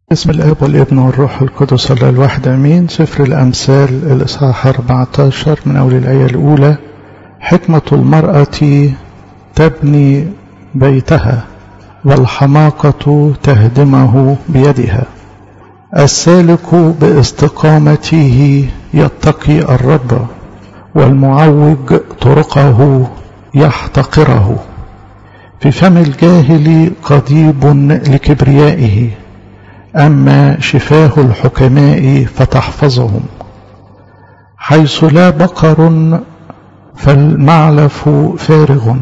بسم الاب والابن والروح القدس الله الواحد امين سفر الامثال الاصحاح 14 من اول الايه الاولى حكمه المراه تبني بيتها والحماقه تهدمه بيدها السالك باستقامته يتقي الرب والمعوج طرقه يحتقره في فم الجاهل قضيب لكبريائه أما شفاه الحكماء فتحفظهم حيث لا بقر فالمعلف فارغ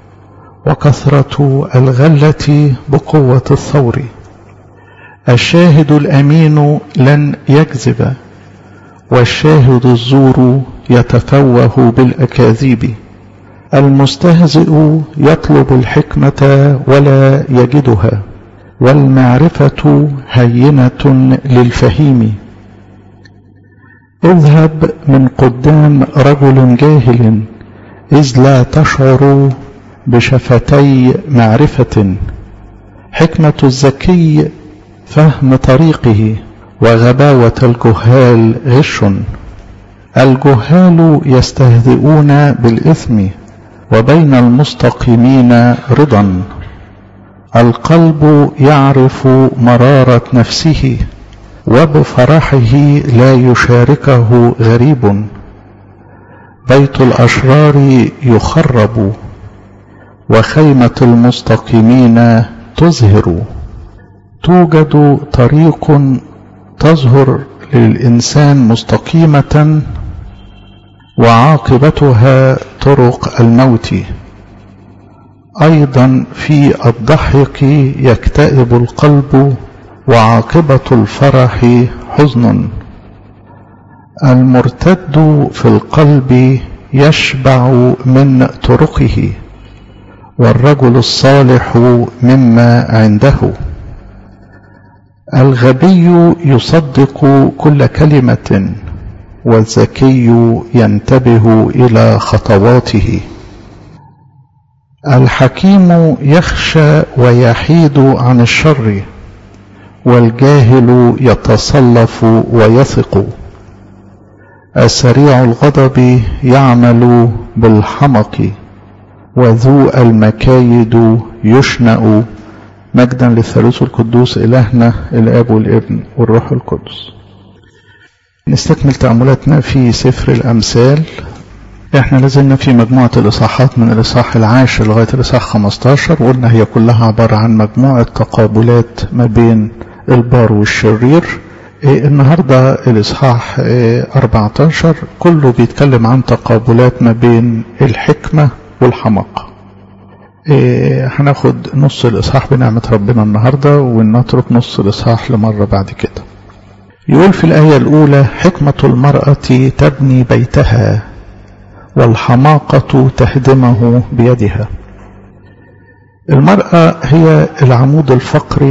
وكثرة الغلة بقوة الثور الشاهد الأمين لن يكذب والشاهد الزور يتفوه بالأكاذيب المستهزئ يطلب الحكمة ولا يجدها والمعرفة هينة للفهيم اذهب من قدام رجل جاهل إذ لا تشعر بشفتي معرفة حكمة الذكي فهم طريقه وغباوة الجهال غش الجهال يستهزئون بالإثم وبين المستقيمين رضا القلب يعرف مرارة نفسه وبفرحه لا يشاركه غريب بيت الأشرار يخرب وخيمة المستقيمين تزهر توجد طريق تظهر للإنسان مستقيمة وعاقبتها طرق الموت أيضا في الضحك يكتئب القلب وعاقبة الفرح حزن المرتد في القلب يشبع من طرقه والرجل الصالح مما عنده الغبي يصدق كل كلمة والذكي ينتبه إلى خطواته الحكيم يخشى ويحيد عن الشر والجاهل يتصلف ويثق السريع الغضب يعمل بالحمق وذو المكايد يشنأ مجدا للثالوث القدوس إلهنا الآب والابن والروح القدس نستكمل تأملاتنا في سفر الأمثال احنا لازلنا في مجموعة الإصحاحات من الإصحاح العاشر لغاية الإصحاح 15 وقلنا هي كلها عبارة عن مجموعة تقابلات ما بين البار والشرير إيه النهاردة الإصحاح إيه 14 كله بيتكلم عن تقابلات ما بين الحكمة والحماقة إيه هناخد نص الإصحاح بنعمة ربنا النهاردة ونترك نص الإصحاح لمرة بعد كده يقول في الآية الأولى حكمة المرأة تبني بيتها والحماقة تهدمه بيدها المرأة هي العمود الفقري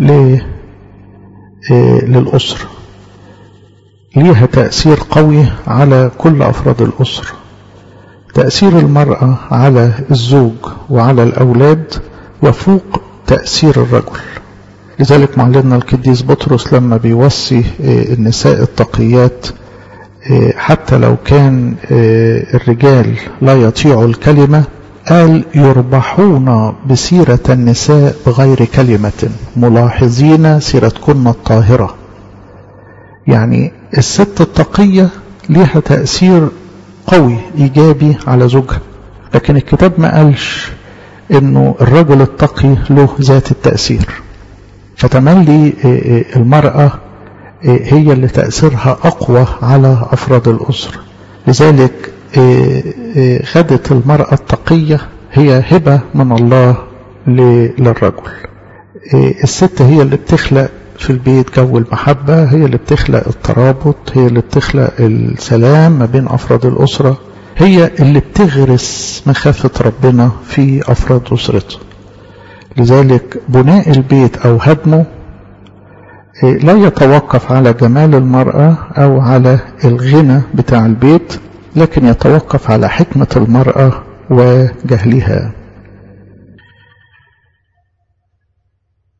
للأسرة ليها تأثير قوي على كل أفراد الأسرة تأثير المرأة على الزوج وعلى الأولاد يفوق تأثير الرجل لذلك معلمنا القديس بطرس لما بيوصي النساء التقيات حتى لو كان الرجال لا يطيعوا الكلمة قال يربحون بسيرة النساء بغير كلمة ملاحظين سيرتكن الطاهرة يعني الست التقية لها تأثير قوي إيجابي على زوجها لكن الكتاب ما قالش انه الرجل التقي له ذات التأثير فتملي المرأة هي اللي تأثيرها أقوى على أفراد الأسرة لذلك خدت المرأة التقية هي هبة من الله للرجل الست هي اللي بتخلق في البيت جو المحبة هي اللي بتخلق الترابط هي اللي بتخلق السلام ما بين أفراد الأسرة هي اللي بتغرس مخافة ربنا في أفراد أسرته لذلك بناء البيت أو هدمه لا يتوقف على جمال المرأة أو على الغنى بتاع البيت لكن يتوقف على حكمة المرأة وجهلها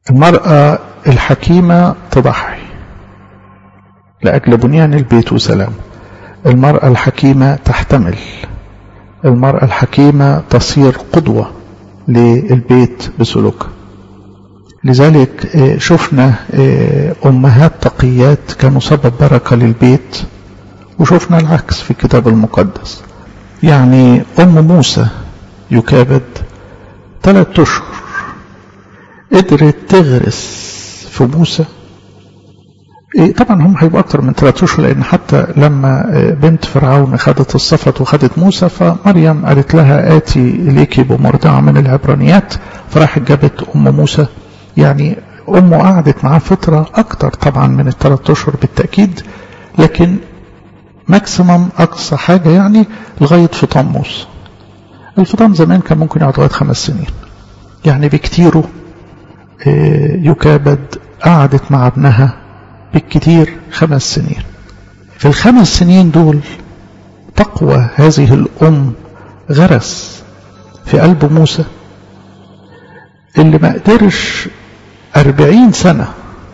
المرأة الحكيمة تضحي لأجل بنيان البيت وسلامه المرأة الحكيمة تحتمل المرأة الحكيمة تصير قدوة للبيت بسلوكها لذلك شفنا أمهات تقيات كانوا سبب بركة للبيت وشفنا العكس في الكتاب المقدس يعني أم موسى يكابد ثلاثة أشهر قدرت تغرس في موسى طبعا هم هيبقوا أكتر من ثلاثة أشهر لأن حتى لما بنت فرعون خدت الصفت وخدت موسى فمريم قالت لها آتي إليك بمرضعة من العبرانيات فراحت جابت أم موسى يعني أمه قعدت معاه فترة أكتر طبعا من الثلاث أشهر بالتأكيد لكن ماكسيمم أقصى حاجة يعني لغاية فطام موسى الفطام زمان كان ممكن يقعد لغاية خمس سنين يعني بكتيره يكابد قعدت مع ابنها بالكتير خمس سنين في الخمس سنين دول تقوى هذه الأم غرس في قلب موسى اللي ما قدرش أربعين سنة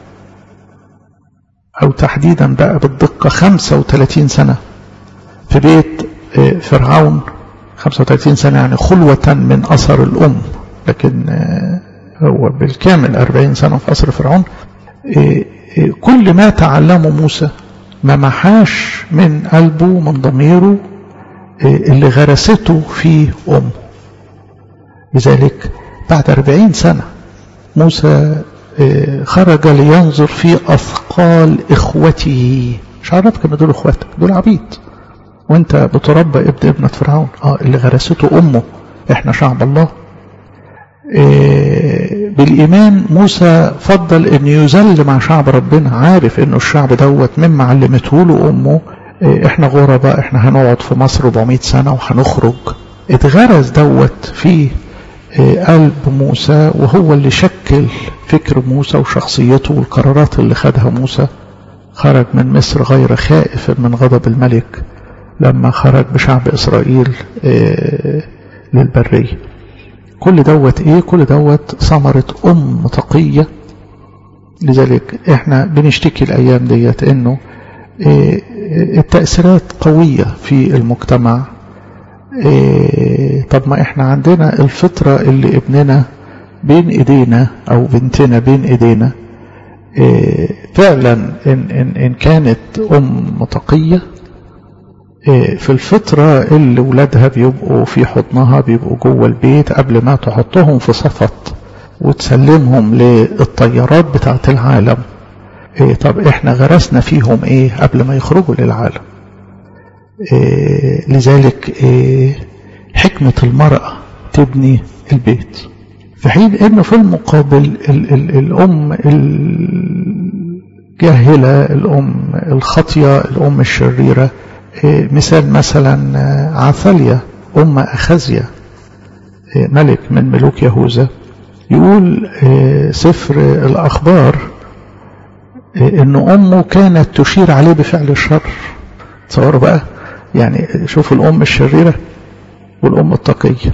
أو تحديدا بقى بالدقة خمسة وثلاثين سنة في بيت فرعون خمسة وثلاثين سنة يعني خلوة من أثر الأم لكن هو بالكامل أربعين سنة في أثر فرعون كل ما تعلمه موسى ما محاش من قلبه من ضميره اللي غرسته في أمه لذلك بعد أربعين سنة موسى خرج لينظر في أثقال إخوته مش عارف كانوا دول إخواتك دول عبيد وانت بتربى ابن ابنة فرعون اه اللي غرسته أمه احنا شعب الله إيه بالإيمان موسى فضل أن يذل مع شعب ربنا عارف أنه الشعب دوت مما علمته له أمه إيه احنا غرباء احنا هنقعد في مصر 400 سنة وهنخرج اتغرز دوت في إيه قلب موسى وهو اللي شكل فكر موسى وشخصيته والقرارات اللي خدها موسى خرج من مصر غير خائف من غضب الملك لما خرج بشعب إسرائيل للبرية كل دوت ايه كل دوت ثمرة ام تقية لذلك احنا بنشتكي الايام ديت انه إيه التأثيرات قوية في المجتمع إيه طب ما احنا عندنا الفطرة اللي ابننا بين ايدينا او بنتنا بين ايدينا إيه فعلا إن, إن, إن كانت ام تقية في الفترة اللي ولادها بيبقوا في حضنها بيبقوا جوه البيت قبل ما تحطهم في صفت وتسلمهم للطيارات بتاعت العالم إيه طب احنا غرسنا فيهم ايه قبل ما يخرجوا للعالم إيه لذلك إيه حكمة المرأة تبني البيت في حين انه في المقابل ال ال الام الجاهلة الام الخطية الام الشريرة مثال مثلا عثاليا أم أخزيا ملك من ملوك يهوذا يقول سفر الأخبار إن أمه كانت تشير عليه بفعل الشر تصوروا بقى يعني شوفوا الأم الشريرة والأم التقية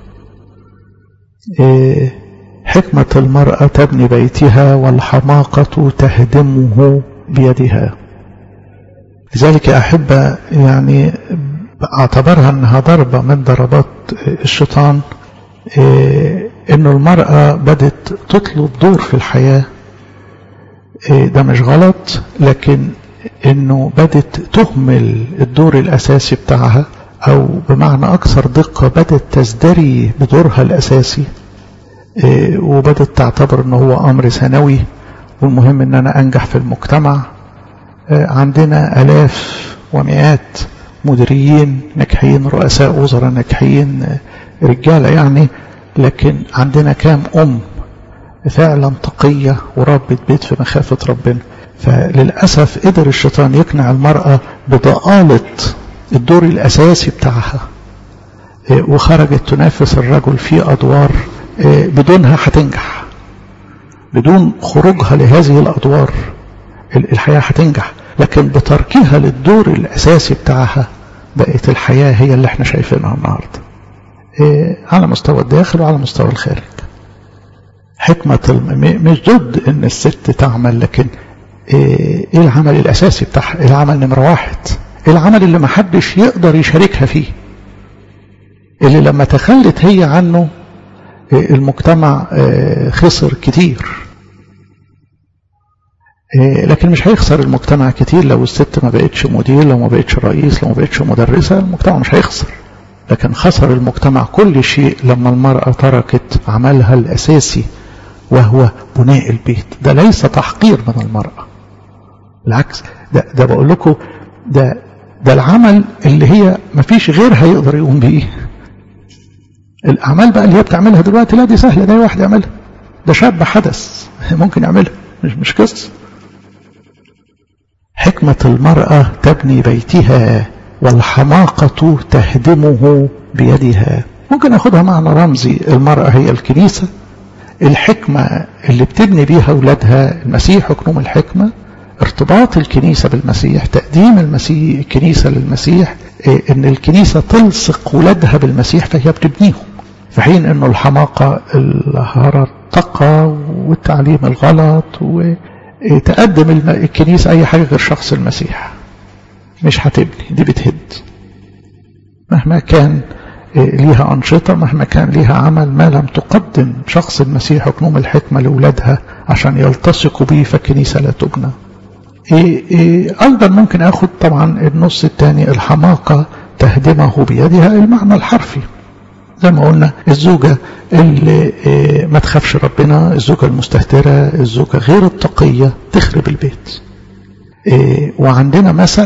حكمة المرأة تبني بيتها والحماقة تهدمه بيدها لذلك يا أحبة يعني أعتبرها أنها ضربة من ضربات الشيطان إيه أنه المرأة بدت تطلب دور في الحياة إيه ده مش غلط لكن أنه بدت تهمل الدور الأساسي بتاعها أو بمعنى أكثر دقة بدت تزدري بدورها الأساسي إيه وبدت تعتبر أنه هو أمر ثانوي والمهم أن أنا أنجح في المجتمع عندنا آلاف ومئات مديرين ناجحين رؤساء وزراء ناجحين رجالة يعني لكن عندنا كام أم فعلا تقية وربت بيت في مخافة ربنا فللأسف قدر الشيطان يقنع المرأة بضآلة الدور الأساسي بتاعها وخرجت تنافس الرجل في أدوار بدونها هتنجح بدون خروجها لهذه الأدوار الحياة هتنجح لكن بتركها للدور الأساسي بتاعها بقت الحياة هي اللي احنا شايفينها النهاردة إيه على مستوى الداخل وعلى مستوى الخارج حكمة الم... مش ضد ان الست تعمل لكن ايه العمل الاساسي بتاعها العمل نمرة واحد العمل اللي محدش يقدر يشاركها فيه اللي لما تخلت هي عنه المجتمع خسر كتير لكن مش هيخسر المجتمع كتير لو الست ما بقتش مدير لو ما بقتش رئيس لو ما بقتش مدرسة المجتمع مش هيخسر لكن خسر المجتمع كل شيء لما المرأة تركت عملها الأساسي وهو بناء البيت ده ليس تحقير من المرأة بالعكس ده, ده بقول لكم ده ده العمل اللي هي ما فيش غيرها يقدر يقوم بيه الأعمال بقى اللي هي بتعملها دلوقتي لا دي سهلة ده واحد يعملها ده شاب حدث ممكن يعملها مش مش قصة حكمة المرأة تبني بيتها والحماقة تهدمه بيدها ممكن أخدها معنى رمزي المرأة هي الكنيسة الحكمة اللي بتبني بيها أولادها المسيح حكم الحكمة ارتباط الكنيسة بالمسيح تقديم المسيح الكنيسة للمسيح ان الكنيسة تلصق ولادها بالمسيح فهي بتبنيهم في حين انه الحماقة الهرطقة والتعليم الغلط وتقدم الكنيسة اي حاجة غير شخص المسيح مش هتبني دي بتهد مهما كان ليها أنشطة مهما كان ليها عمل ما لم تقدم شخص المسيح وكنوم الحكمة لأولادها عشان يلتصقوا به فالكنيسة لا تبنى إيه إيه أيضا ممكن أخذ طبعا النص الثاني الحماقة تهدمه بيدها المعنى الحرفي زي ما قلنا الزوجة اللي إيه ما تخافش ربنا الزوجة المستهترة الزوجة غير التقية تخرب البيت وعندنا مثل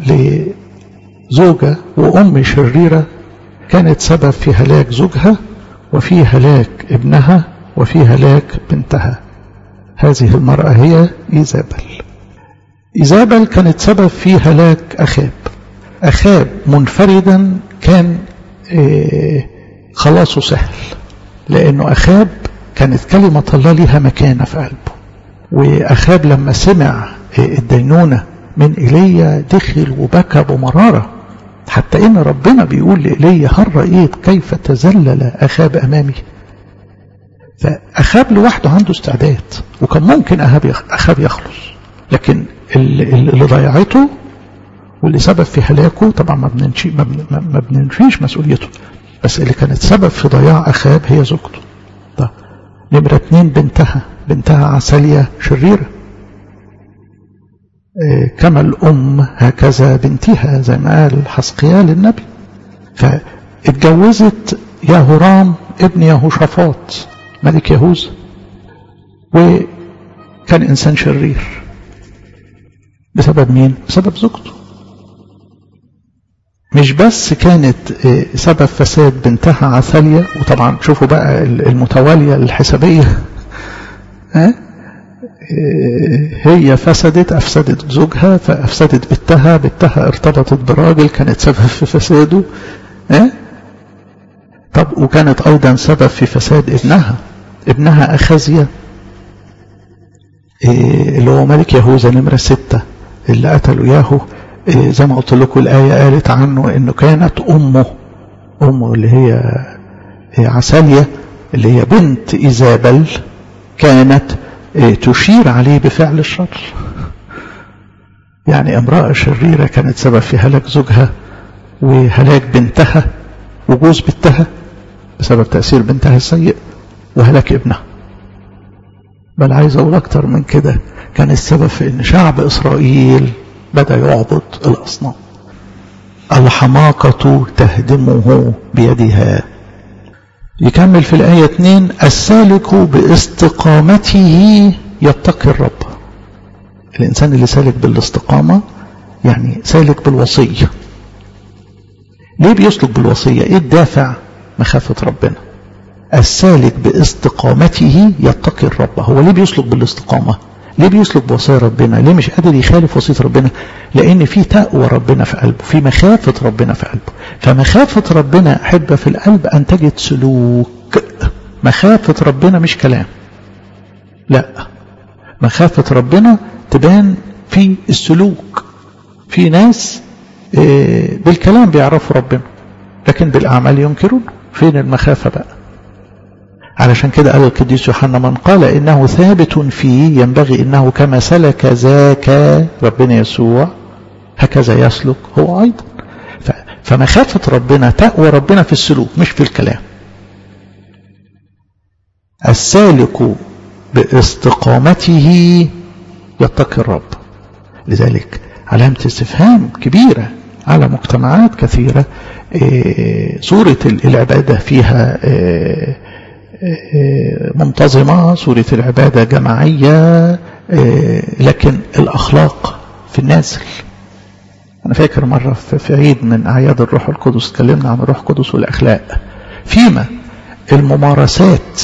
لزوجة وأم شريرة كانت سبب في هلاك زوجها وفي هلاك ابنها وفي هلاك بنتها هذه المرأة هي إيزابل إيزابل كانت سبب في هلاك أخاب أخاب منفردا كان إيه خلاصه سهل لأنه أخاب كانت كلمة الله لها مكانة في قلبه وأخاب لما سمع الدينونة من إيليا دخل وبكى بمرارة حتى إن ربنا بيقول لإيليا هل رأيت كيف تذلل أخاب أمامي فأخاب لوحده عنده استعداد وكان ممكن أخاب يخلص لكن اللي ضيعته واللي سبب في هلاكه طبعا ما بننشي ما بننفيش مسؤوليته بس اللي كانت سبب في ضياع أخاب هي زوجته طيب نمرة اتنين بنتها بنتها عسالية شريرة كما الأم هكذا بنتها زي ما قال حسقيال النبي فاتجوزت يهورام ابن يهوشافاط ملك يهوذا وكان إنسان شرير بسبب مين؟ بسبب زوجته مش بس كانت سبب فساد بنتها عسالية وطبعا شوفوا بقى المتوالية الحسابية ها هي فسدت أفسدت زوجها فأفسدت بنتها بنتها ارتبطت براجل كانت سبب في فساده اه؟ طب وكانت أيضا سبب في فساد ابنها ابنها أخزية إيه اللي هو ملك يهوذا نمرة ستة اللي قتلوا ياهو إيه زي ما قلت لكم الآية قالت عنه إنه كانت أمه أمه اللي هي عسالية اللي هي بنت إيزابل كانت تشير عليه بفعل الشر يعني امرأة شريرة كانت سبب في هلاك زوجها وهلاك بنتها وجوز بنتها بسبب تأثير بنتها السيء وهلاك ابنها بل عايز أقول أكتر من كده كان السبب في أن شعب إسرائيل بدأ يعبد الأصنام الحماقة تهدمه بيدها يكمل في الآية 2 السالك باستقامته يتقي الرب الإنسان اللي سالك بالاستقامة يعني سالك بالوصية ليه بيسلك بالوصية ايه الدافع مخافة ربنا السالك باستقامته يتقي الرب هو ليه بيسلك بالاستقامة ليه بيسلك بوصايا ربنا ليه مش قادر يخالف وصية ربنا لان في تقوى ربنا في قلبه في مخافة ربنا في قلبه فمخافة ربنا أحب في القلب أن تجد سلوك مخافة ربنا مش كلام لا مخافة ربنا تبان في السلوك في ناس بالكلام بيعرفوا ربنا لكن بالأعمال ينكرون فين المخافة بقى علشان كده قال القديس يوحنا من قال إنه ثابت فيه ينبغي إنه كما سلك ذاك ربنا يسوع هكذا يسلك هو أيضا فمخافة ربنا تقوى ربنا في السلوك مش في الكلام السالك باستقامته يتقي الرب لذلك علامة استفهام كبيرة على مجتمعات كثيرة صورة العبادة فيها منتظمة صورة العبادة جماعية لكن الأخلاق في النازل أنا فاكر مرة في عيد من أعياد الروح القدس تكلمنا عن الروح القدس والأخلاق فيما الممارسات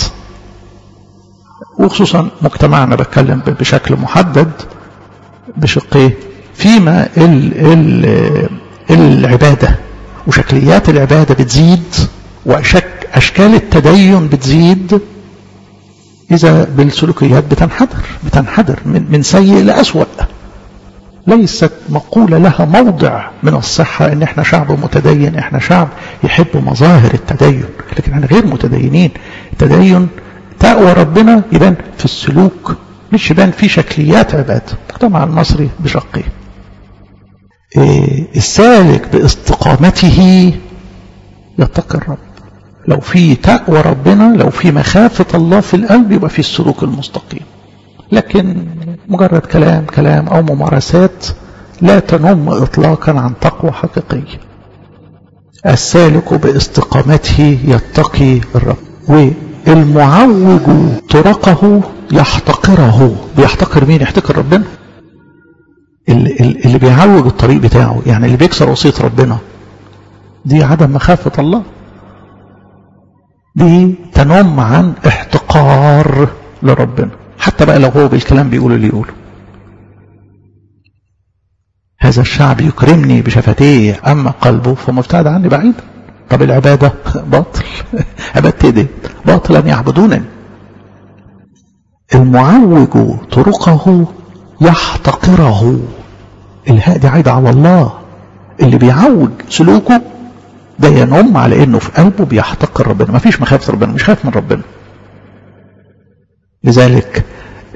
وخصوصا مجتمعنا بتكلم بشكل محدد بشقيه فيما ال ال العبادة وشكليات العبادة بتزيد وأشكال التدين بتزيد إذا بالسلوكيات بتنحدر بتنحدر من, من سيء لأسوأ ليست مقولة لها موضع من الصحة ان احنا شعب متدين احنا شعب يحب مظاهر التدين لكن احنا غير متدينين التدين تقوى ربنا يبان في السلوك مش يبان في شكليات عبادة المجتمع المصري بشقيه إيه السالك باستقامته يتقي الرب لو في تقوى ربنا لو في مخافة الله في القلب يبقى في السلوك المستقيم لكن مجرد كلام كلام أو ممارسات لا تنم إطلاقا عن تقوى حقيقية السالك باستقامته يتقي الرب والمعوج طرقه يحتقره بيحتقر مين يحتقر ربنا اللي, اللي بيعوج الطريق بتاعه يعني اللي بيكسر وصية ربنا دي عدم مخافة الله دي تنم عن احتقار لربنا حتى بقى لو هو بالكلام بيقول اللي يقوله هذا الشعب يكرمني بشفتيه أما قلبه فمبتعد عني بعيدا طب العبادة باطل عبادتي دي باطل أن يعبدونني المعوج طرقه يحتقره الهاء دي عايدة على الله اللي بيعوج سلوكه ده ينم على انه في قلبه بيحتقر ربنا ما فيش مخافة ربنا مش خايف من ربنا لذلك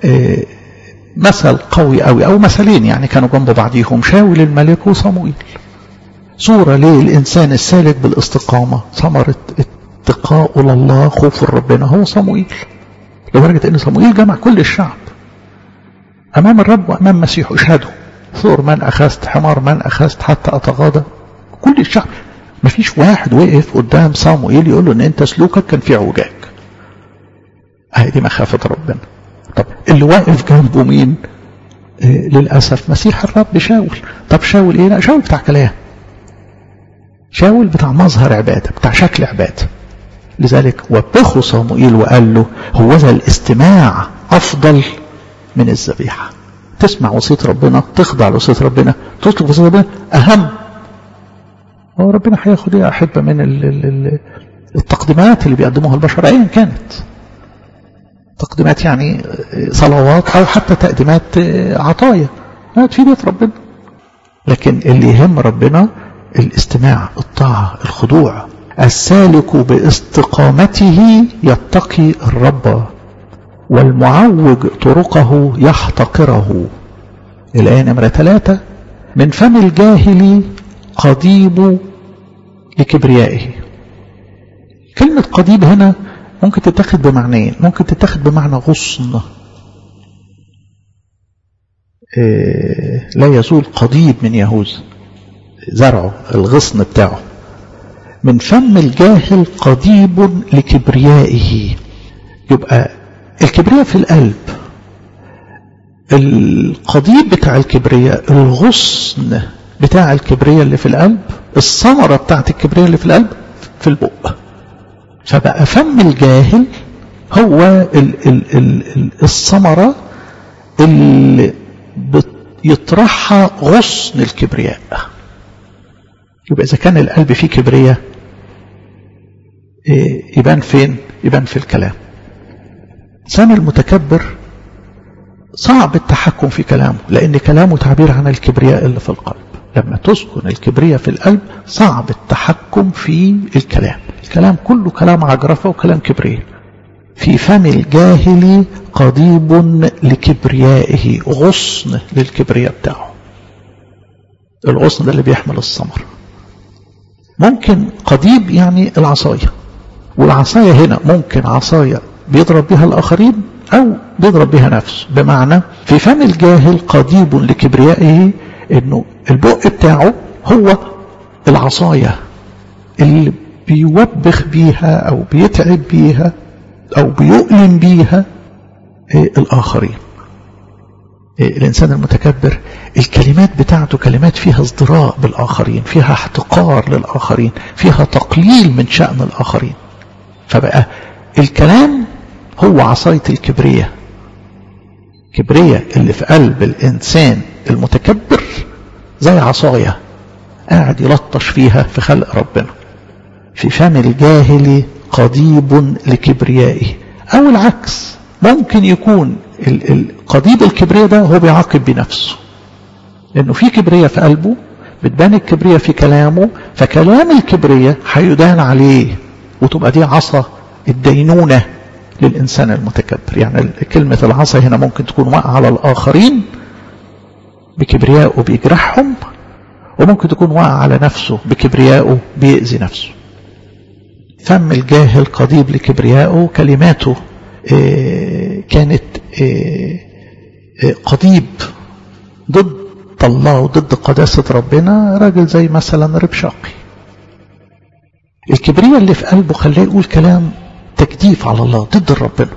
مثل قوي قوي او مثلين يعني كانوا جنب بعضيهم شاول الملك وصموئيل صورة للإنسان السالك بالاستقامة ثمرة اتقاء لله خوف ربنا هو صموئيل لدرجة ان صموئيل جمع كل الشعب امام الرب وامام مسيحه اشهدوا ثور من اخذت حمار من اخذت حتى اتغاضى كل الشعب ما فيش واحد وقف قدام صموئيل يقول له ان انت سلوكك كان فيه عوجاج اهي دي مخافة ربنا طب اللي واقف جنبه مين آه للأسف مسيح الرب شاول طب شاول ايه لا شاول بتاع كلام شاول بتاع مظهر عبادة بتاع شكل عبادة لذلك وبخه صموئيل وقال له هو ذا الاستماع أفضل من الذبيحة تسمع وصية ربنا تخضع لوصية ربنا تطلب وصية ربنا أهم هو ربنا هياخد ايه أحبة من ال ال التقديمات اللي بيقدموها البشر أيا كانت تقديمات يعني صلوات أو حتى تقديمات عطايا في بيت ربنا لكن اللي يهم ربنا الاستماع الطاعة الخضوع السالك باستقامته يتقي الرب والمعوج طرقه يحتقره الآية نمرة ثلاثة من فم الجاهل قضيب لكبريائه كلمة قضيب هنا ممكن تتخذ بمعنيين ممكن تتخذ بمعنى غصن إيه لا يزول قضيب من يهوذا زرعه الغصن بتاعه من فم الجاهل قضيب لكبريائه يبقى الكبرياء في القلب القضيب بتاع الكبرياء الغصن بتاع الكبرياء اللي في القلب الثمرة بتاعت الكبرياء اللي في القلب في البق فبقى فم الجاهل هو ال ال ال الثمرة اللي يطرحها غصن الكبرياء يبقى إذا كان القلب فيه كبرياء يبان فين يبان في الكلام سامي المتكبر صعب التحكم في كلامه لأن كلامه تعبير عن الكبرياء اللي في القلب لما تسكن الكبرياء في القلب صعب التحكم في الكلام الكلام كله كلام عجرفة وكلام كبرياء في فم الجاهل قضيب لكبريائه غصن للكبرياء بتاعه الغصن ده اللي بيحمل الثمر ممكن قضيب يعني العصاية والعصاية هنا ممكن عصاية بيضرب بها الآخرين أو بيضرب بها نفسه بمعنى في فم الجاهل قضيب لكبريائه إنه البق بتاعه هو العصاية اللي بيوبخ بيها أو بيتعب بيها أو بيؤلم بيها الآخرين الإنسان المتكبر الكلمات بتاعته كلمات فيها ازدراء بالآخرين فيها احتقار للآخرين فيها تقليل من شأن الآخرين فبقى الكلام هو عصاية الكبرية كبرية اللي في قلب الإنسان المتكبر زي عصاية قاعد يلطش فيها في خلق ربنا في فم الجاهل قضيب لكبريائه أو العكس ممكن يكون قضيب الكبرياء ده هو بيعاقب بنفسه لأنه في كبرياء في قلبه بتبان الكبرياء في كلامه فكلام الكبرياء هيدان عليه وتبقى دي عصا الدينونة للإنسان المتكبر يعني كلمة العصا هنا ممكن تكون واقعة على الآخرين بكبريائه بيجرحهم وممكن تكون واقعة على نفسه بكبريائه بيأذي نفسه فم الجاهل قضيب لكبريائه كلماته كانت قضيب ضد الله وضد قداسة ربنا راجل زي مثلا ربشاقي الكبرياء اللي في قلبه خلاه يقول كلام تجديف على الله ضد ربنا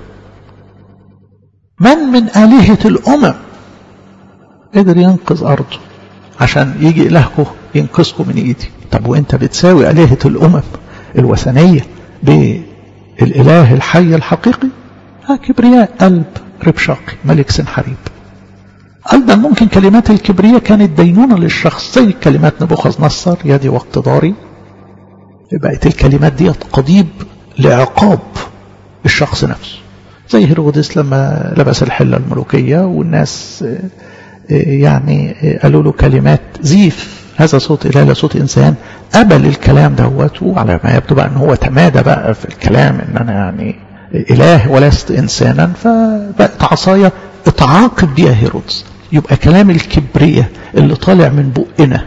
من من آلهة الأمم قدر ينقذ أرضه عشان يجي إلهكم ينقذكم من إيدي طب وإنت بتساوي آلهة الأمم الوثنية بالإله الحي الحقيقي ها كبرياء قلب ربشاقي ملك سنحريب أيضا ممكن كلمات الكبرياء كانت دينونة للشخص زي كلمات نبوخذ نصر يدي واقتداري بقت الكلمات دي قضيب لعقاب الشخص نفسه زي هيرودس لما لبس الحلة الملوكية والناس يعني قالوا له كلمات زيف هذا صوت إله لا صوت إنسان قبل الكلام دوت وعلى ما يبدو بقى أن هو تمادى بقى في الكلام أن أنا يعني إله ولست إنسانا فبقت عصاية اتعاقب بيها هيرودس يبقى كلام الكبرية اللي طالع من بقنا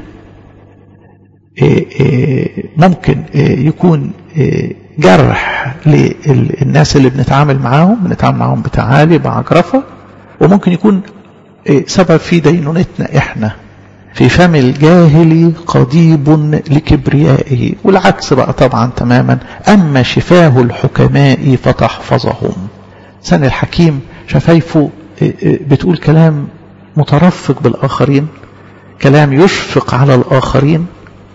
ممكن يكون جرح للناس اللي بنتعامل معاهم بنتعامل معاهم بتعالي بعجرفة وممكن يكون سبب في دينونتنا احنا في فم الجاهل قضيب لكبريائه والعكس بقى طبعا تماما أما شفاه الحكماء فتحفظهم سن الحكيم شفايفه بتقول كلام مترفق بالآخرين كلام يشفق على الآخرين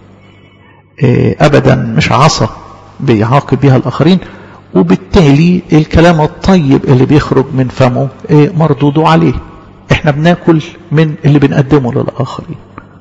أبدا مش عصا بيعاقب بها الآخرين وبالتالي الكلام الطيب اللي بيخرج من فمه مردود عليه احنا بناكل من اللي بنقدمه للآخرين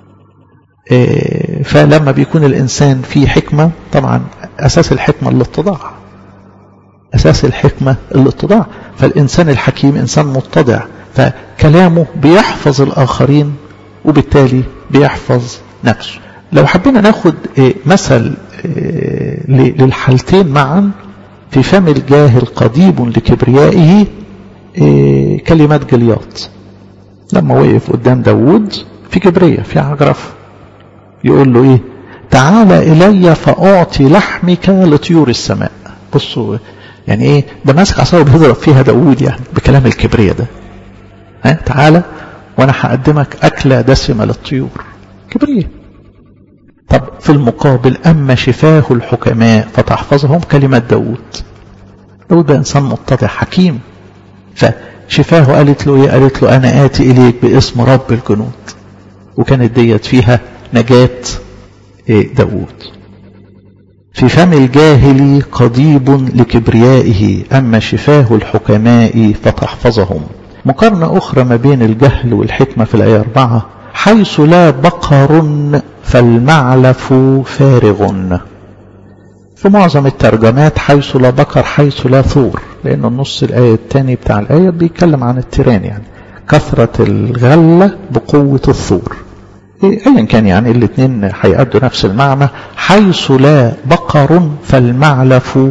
فلما بيكون الإنسان فيه حكمة طبعا أساس الحكمة الاتضاع أساس الحكمة الاتضاع فالإنسان الحكيم إنسان متضع فكلامه بيحفظ الآخرين وبالتالي بيحفظ نفسه لو حبينا ناخد مثل للحالتين معا في فم الجاهل قضيب لكبريائه كلمات جلياط لما وقف قدام داود في كبرية في عجرف يقول له ايه تعال الي فاعطي لحمك لطيور السماء بصوا يعني ايه ده ماسك عصايه بيضرب فيها داود يعني بكلام الكبرية ده ها تعالى وانا هقدمك اكله دسمه للطيور كبرية طب في المقابل اما شفاه الحكماء فتحفظهم كلمة داود داود ده انسان متضع حكيم فشفاه قالت له ايه قالت له انا اتي اليك باسم رب الجنود وكانت ديت فيها نجاة داود في فم الجاهل قضيب لكبريائه أما شفاه الحكماء فتحفظهم مقارنة أخرى ما بين الجهل والحكمة في الآية أربعة حيث لا بقر فالمعلف فارغ في معظم الترجمات حيث لا بقر حيث لا ثور لأن النص الآية الثاني بتاع الآية بيتكلم عن التيران يعني كثرة الغلة بقوة الثور ايا كان يعني الاثنين هيأدوا نفس المعنى حيث لا بقر فالمعلف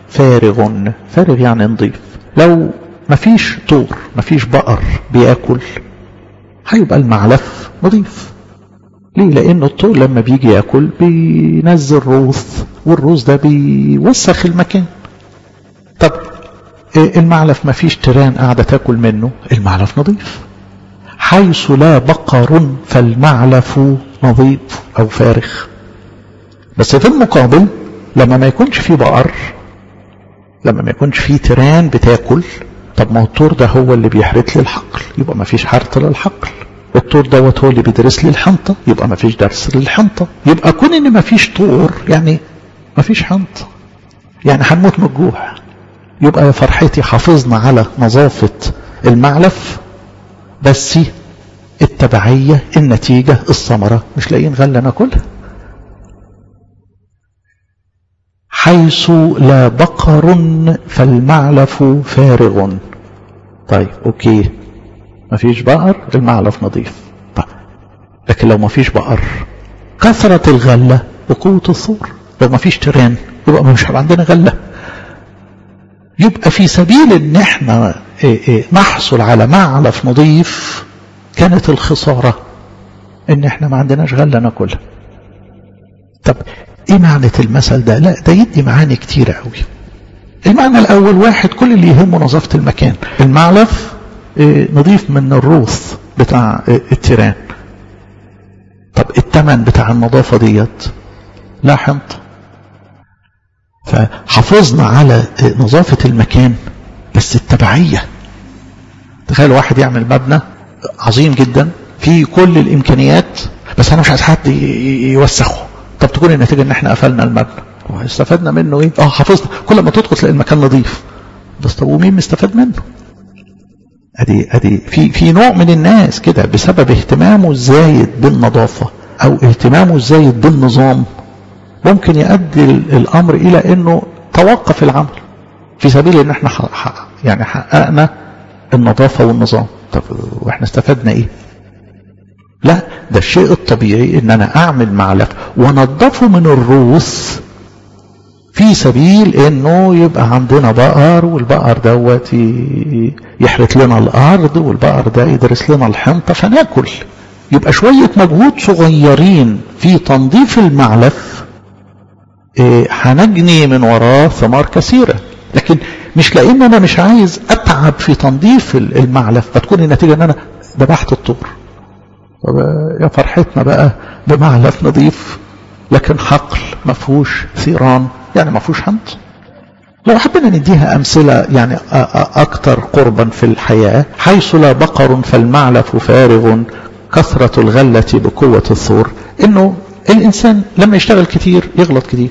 فارغ فارغ يعني نضيف لو مفيش طور مفيش بقر بياكل هيبقى المعلف نضيف ليه لان الطور لما بيجي ياكل بينزل روث والروث ده بيوسخ المكان طب المعلف مفيش تيران قاعده تاكل منه المعلف نظيف حيث لا بقر فالمعلف نظيف او فارغ بس في المقابل لما ما يكونش فيه بقر لما ما يكونش فيه تيران بتاكل طب ما هو الطور ده هو اللي بيحرث لي الحقل يبقى ما فيش حرث للحقل الطور دوت هو اللي بيدرس لي الحنطة يبقى ما فيش درس للحنطة يبقى كون ان ما فيش طور يعني ما فيش حنطة يعني هنموت من الجوع يبقى يا فرحتي حافظنا على نظافة المعلف بس التبعية النتيجة الثمرة مش لاقيين غلة ناكلها حيث لا بقر فالمعلف فارغ طيب اوكي مفيش بقر المعلف نظيف طيب. لكن لو مفيش بقر كثرة الغلة وقوة الثور لو مفيش تيران يبقى مش هيبقى عندنا غلة يبقى في سبيل ان احنا إيه إيه نحصل على معلف نظيف كانت الخسارة ان احنا ما عندناش غلة ناكلها طب ايه معنى المثل ده لا ده يدي معاني كتيرة قوي المعنى الاول واحد كل اللي يهمه نظافة المكان المعلف إيه نضيف من الروث بتاع التيران طب التمن بتاع النظافة ديت لا حنط فحافظنا على نظافة المكان بس التبعية تخيل واحد يعمل مبنى عظيم جدا فيه كل الإمكانيات بس أنا مش عايز حد يوسخه طب تكون النتيجة إن إحنا قفلنا المبنى استفدنا منه إيه؟ أه حافظنا كل ما تدخل تلاقي المكان نظيف بس طب ومين مستفاد منه؟ ادي ادي في في نوع من الناس كده بسبب اهتمامه الزايد بالنظافه او اهتمامه الزايد بالنظام ممكن يؤدي الامر الى انه توقف العمل في سبيل ان احنا حق يعني حققنا النظافه والنظام طب واحنا استفدنا ايه؟ لا ده الشيء الطبيعي ان انا اعمل معلف وانضفه من الروث في سبيل انه يبقى عندنا بقر والبقر دوت يحرث لنا الارض والبقر ده يدرس لنا الحنطه فناكل يبقى شويه مجهود صغيرين في تنظيف المعلف هنجني إيه من وراه ثمار كثيره لكن مش لان انا مش عايز اتعب في تنظيف المعلف فتكون النتيجه ان انا ذبحت الطور طب يا فرحتنا بقى بمعلف نظيف لكن حقل ما فيهوش ثيران يعني ما فيهوش حنط لو حبينا نديها أمثلة يعني أكثر قربا في الحياة حيث لا بقر فالمعلف فارغ كثرة الغلة بقوة الثور إنه الإنسان لما يشتغل كتير يغلط كتير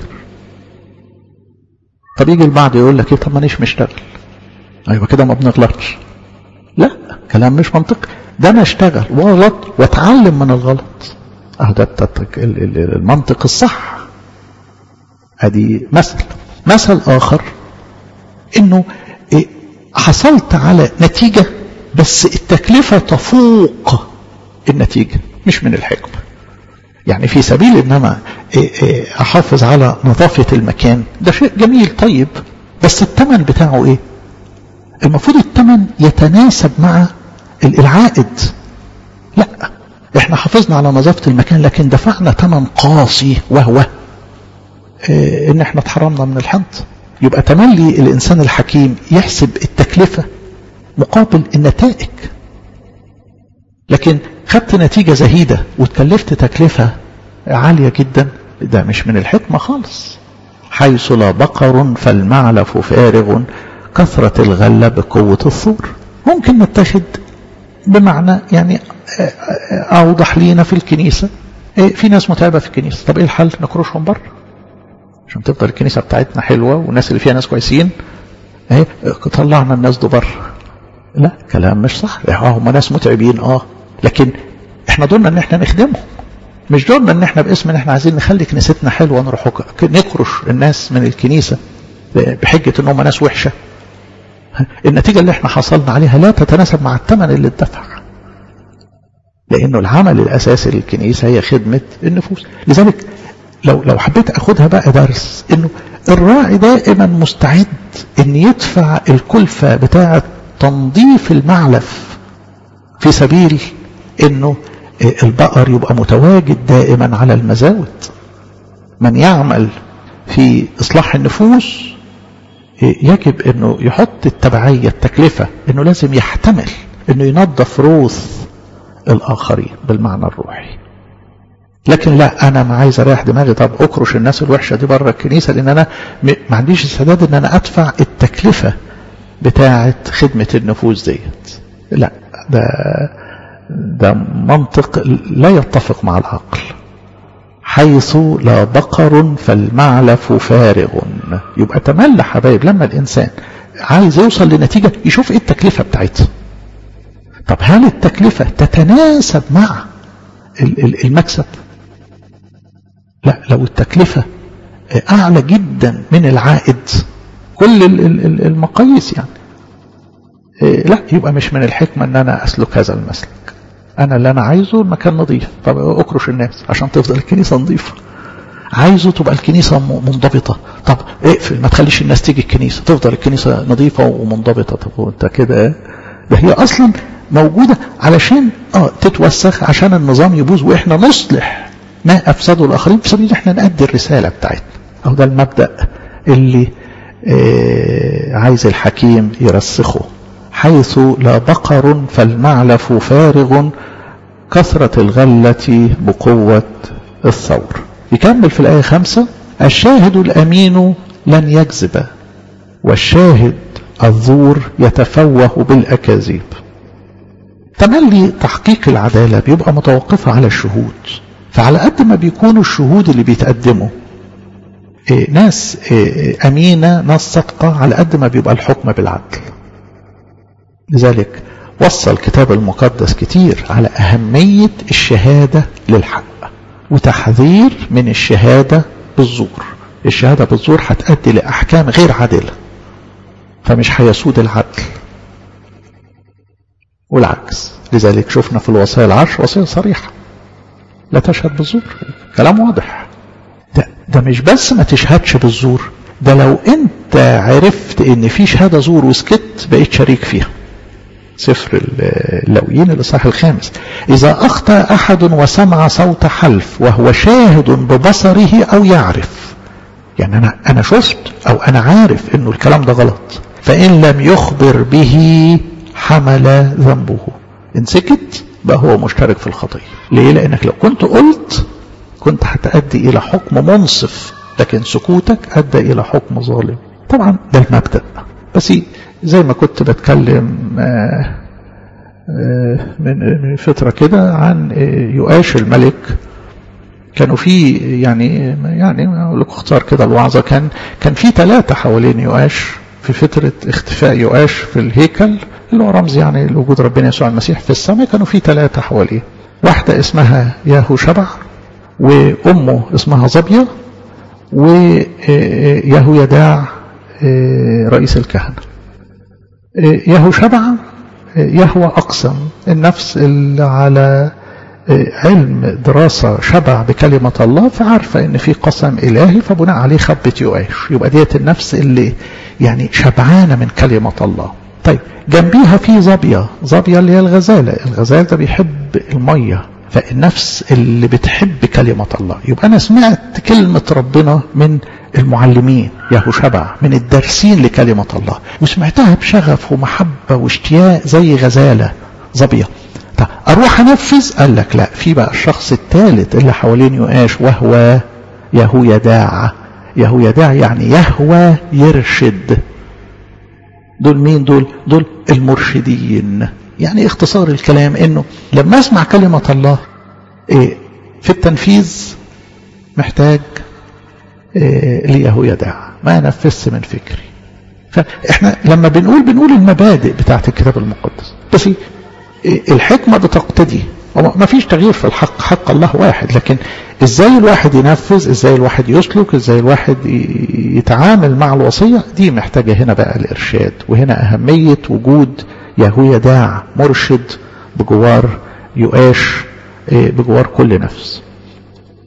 طب يجي البعض يقول لك إيه طب مانيش مشتغل أيوة كده ما بنغلطش لا كلام مش منطقي ده أنا أشتغل وأغلط وأتعلم من الغلط أهو ده المنطق الصح ادي مثل مثل اخر انه حصلت على نتيجة بس التكلفة تفوق النتيجة مش من الحكمة يعني في سبيل ان انا احافظ على نظافة المكان ده شيء جميل طيب بس الثمن بتاعه ايه المفروض الثمن يتناسب مع العائد لا احنا حافظنا على نظافة المكان لكن دفعنا ثمن قاسي وهو اه ان احنا اتحرمنا من الحنط يبقى تملي الانسان الحكيم يحسب التكلفة مقابل النتائج لكن خدت نتيجة زهيدة وتكلفت تكلفة عالية جدا ده مش من الحكمة خالص حيث لا بقر فالمعلف فارغ كثرة الغلة بقوة الثور ممكن نتخذ بمعنى يعني أوضح لينا في الكنيسة في ناس متعبة في الكنيسة طب إيه الحل نكرشهم بره عشان تفضل الكنيسة بتاعتنا حلوة والناس اللي فيها ناس كويسين اهي طلعنا الناس دول بره لا كلام مش صح اه هم ناس متعبين اه لكن احنا دورنا ان احنا نخدمهم مش دورنا ان احنا باسم ان احنا عايزين نخلي كنيستنا حلوه نروح نكرش الناس من الكنيسه بحجه ان هم ناس وحشه النتيجه اللي احنا حصلنا عليها لا تتناسب مع الثمن اللي اتدفع لانه العمل الاساسي للكنيسه هي خدمه النفوس لذلك لو لو حبيت اخدها بقى درس انه الراعي دائما مستعد ان يدفع الكلفة بتاعة تنظيف المعلف في سبيل انه البقر يبقى متواجد دائما على المزاود من يعمل في اصلاح النفوس يجب انه يحط التبعية التكلفة انه لازم يحتمل انه ينظف روث الاخرين بالمعنى الروحي لكن لا انا ما عايز اريح دماغي طب اكرش الناس الوحشه دي بره الكنيسه لان انا ما عنديش استعداد ان انا ادفع التكلفه بتاعه خدمه النفوس ديت لا ده ده منطق لا يتفق مع العقل حيث لا بقر فالمعلف فارغ يبقى تملى حبايب لما الانسان عايز يوصل لنتيجه يشوف ايه التكلفه بتاعتها طب هل التكلفه تتناسب مع المكسب لا لو التكلفة أعلى جدا من العائد كل المقاييس يعني لا يبقى مش من الحكمة ان انا اسلك هذا المسلك انا اللي انا عايزه المكان نظيف طب اكرش الناس عشان تفضل الكنيسة نظيفة عايزه تبقى الكنيسة منضبطة طب اقفل ما تخليش الناس تيجي الكنيسة تفضل الكنيسة نظيفة ومنضبطة طب وانت كده ده هي اصلا موجودة علشان اه تتوسخ عشان النظام يبوظ واحنا نصلح ما افسده الاخرين في سبيل احنا نأدي الرسالة بتاعتنا او ده المبدأ اللي آه عايز الحكيم يرسخه حيث لا بقر فالمعلف فارغ كثرة الغلة بقوة الثور يكمل في الآية خمسة الشاهد الأمين لن يكذب والشاهد الزور يتفوه بالأكاذيب تملي تحقيق العدالة بيبقى متوقفة على الشهود فعلى قد ما بيكونوا الشهود اللي بيتقدموا إيه ناس إيه أمينة ناس صدقة على قد ما بيبقى الحكم بالعدل لذلك وصى الكتاب المقدس كتير على أهمية الشهادة للحق وتحذير من الشهادة بالزور الشهادة بالزور هتؤدي لأحكام غير عادلة فمش هيسود العدل والعكس لذلك شفنا في الوصايا العشر وصية صريحة لا تشهد بالزور كلام واضح ده, ده مش بس ما تشهدش بالزور ده لو انت عرفت ان في شهادة زور وسكت بقيت شريك فيها سفر اللويين الإصحاح الخامس إذا أخطأ أحد وسمع صوت حلف وهو شاهد ببصره أو يعرف يعني أنا أنا شفت أو أنا عارف إنه الكلام ده غلط فإن لم يخبر به حمل ذنبه إن سكت بقى هو مشترك في الخطية ليه لأنك لو كنت قلت كنت هتأدي إلى حكم منصف لكن سكوتك أدى إلى حكم ظالم طبعا ده المبدأ بس زي ما كنت بتكلم من فترة كده عن يؤاش الملك كانوا في يعني يعني اقول لكم اختصار كده الوعظة كان كان في ثلاثة حوالين يؤاش في فترة اختفاء يؤاش في الهيكل اللي هو رمز يعني لوجود ربنا يسوع المسيح في السماء كانوا في ثلاثة حواليه واحدة اسمها ياهو شبع وأمه اسمها ظبية وياهو يداع رئيس الكهنة يهو شبع يهوى أقسم النفس اللي على علم دراسة شبع بكلمة الله فعارفة ان في قسم الهي فبناء عليه خبت يؤاش يبقى ديت النفس اللي يعني شبعانة من كلمة الله طيب جنبيها في ظبية ظبية اللي هي الغزالة الغزال ده بيحب المية فالنفس اللي بتحب كلمة الله يبقى أنا سمعت كلمة ربنا من المعلمين ياهو شبع من الدارسين لكلمة الله وسمعتها بشغف ومحبة واشتياق زي غزالة ظبية طب أروح أنفذ قال لك لا في بقى الشخص الثالث اللي حوالين يؤاش وهو يهو يداع يهو يداع يعني يهوى يرشد دول مين دول دول المرشدين يعني اختصار الكلام انه لما اسمع كلمة الله ايه في التنفيذ محتاج إيه ليهو يداع ما نفذت من فكري فاحنا لما بنقول بنقول المبادئ بتاعت الكتاب المقدس بس إيه الحكمة بتقتدي ما فيش تغيير في الحق حق الله واحد لكن ازاي الواحد ينفذ ازاي الواحد يسلك ازاي الواحد يتعامل مع الوصية دي محتاجة هنا بقى الارشاد وهنا اهمية وجود يهو يداع مرشد بجوار يؤاش بجوار كل نفس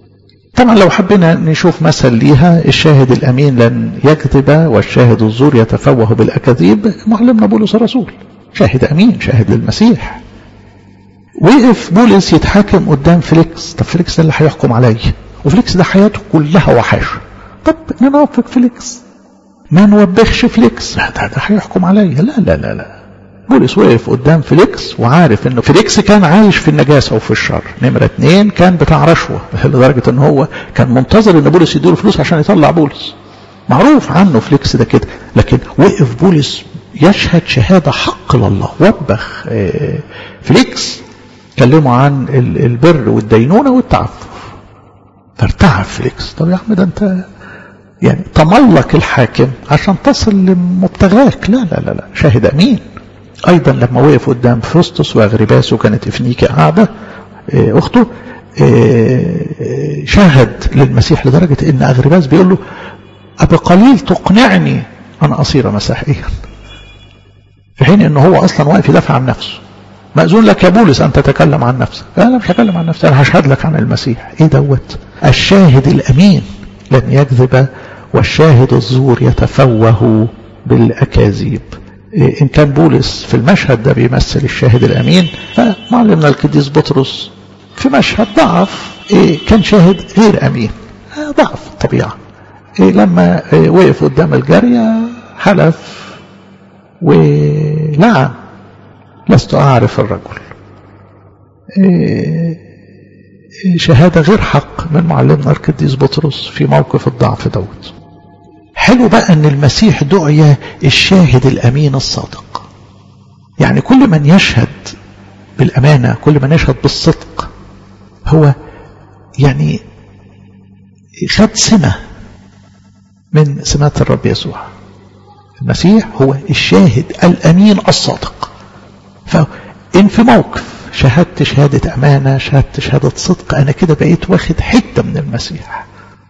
طبعا لو حبينا نشوف مثل ليها الشاهد الأمين لن يكذب والشاهد الزور يتفوه بالأكاذيب معلمنا بولس الرسول شاهد أمين شاهد للمسيح وقف بولس يتحاكم قدام فليكس طب فليكس ده اللي هيحكم عليا وفليكس ده حياته كلها وحشه طب نوفق فليكس ما نوبخش فليكس ده ده هيحكم عليا لا لا لا لا بولس وقف قدام فليكس وعارف انه فليكس كان عايش في النجاسه وفي الشر نمره اتنين كان بتاع رشوه لدرجه ان هو كان منتظر ان بولس يديله فلوس عشان يطلع بولس معروف عنه فليكس ده كده لكن وقف بولس يشهد شهاده حق لله وبخ فليكس كلموا عن البر والدينونه والتعفف فارتعب فليكس طب يا عم ده انت يعني تملق الحاكم عشان تصل لمبتغاك لا لا لا لا شاهد امين ايضا لما وقف قدام فوستوس واغرباس وكانت افنيكي قاعده اخته شاهد للمسيح لدرجه ان اغرباس بيقول له أبقليل تقنعني أن أصير مسيحيا في حين أنه هو أصلا واقف يدافع عن نفسه مأذون لك يا بولس أن تتكلم عن نفسك أنا مش هتكلم عن نفسي أنا هشهد لك عن المسيح إيه دوت الشاهد الأمين لن يكذب والشاهد الزور يتفوه بالأكاذيب إن كان بولس في المشهد ده بيمثل الشاهد الأمين فمعلمنا القديس بطرس في مشهد ضعف كان شاهد غير أمين ضعف الطبيعة لما وقف قدام الجارية حلف ولعن لست أعرف الرجل شهادة غير حق من معلمنا القديس بطرس في موقف الضعف دوت حلو بقى ان المسيح دعي الشاهد الامين الصادق يعني كل من يشهد بالامانه كل من يشهد بالصدق هو يعني خد سمه من سمات الرب يسوع المسيح هو الشاهد الامين الصادق فان في موقف شهدت شهاده امانه شهدت شهاده صدق انا كده بقيت واخد حته من المسيح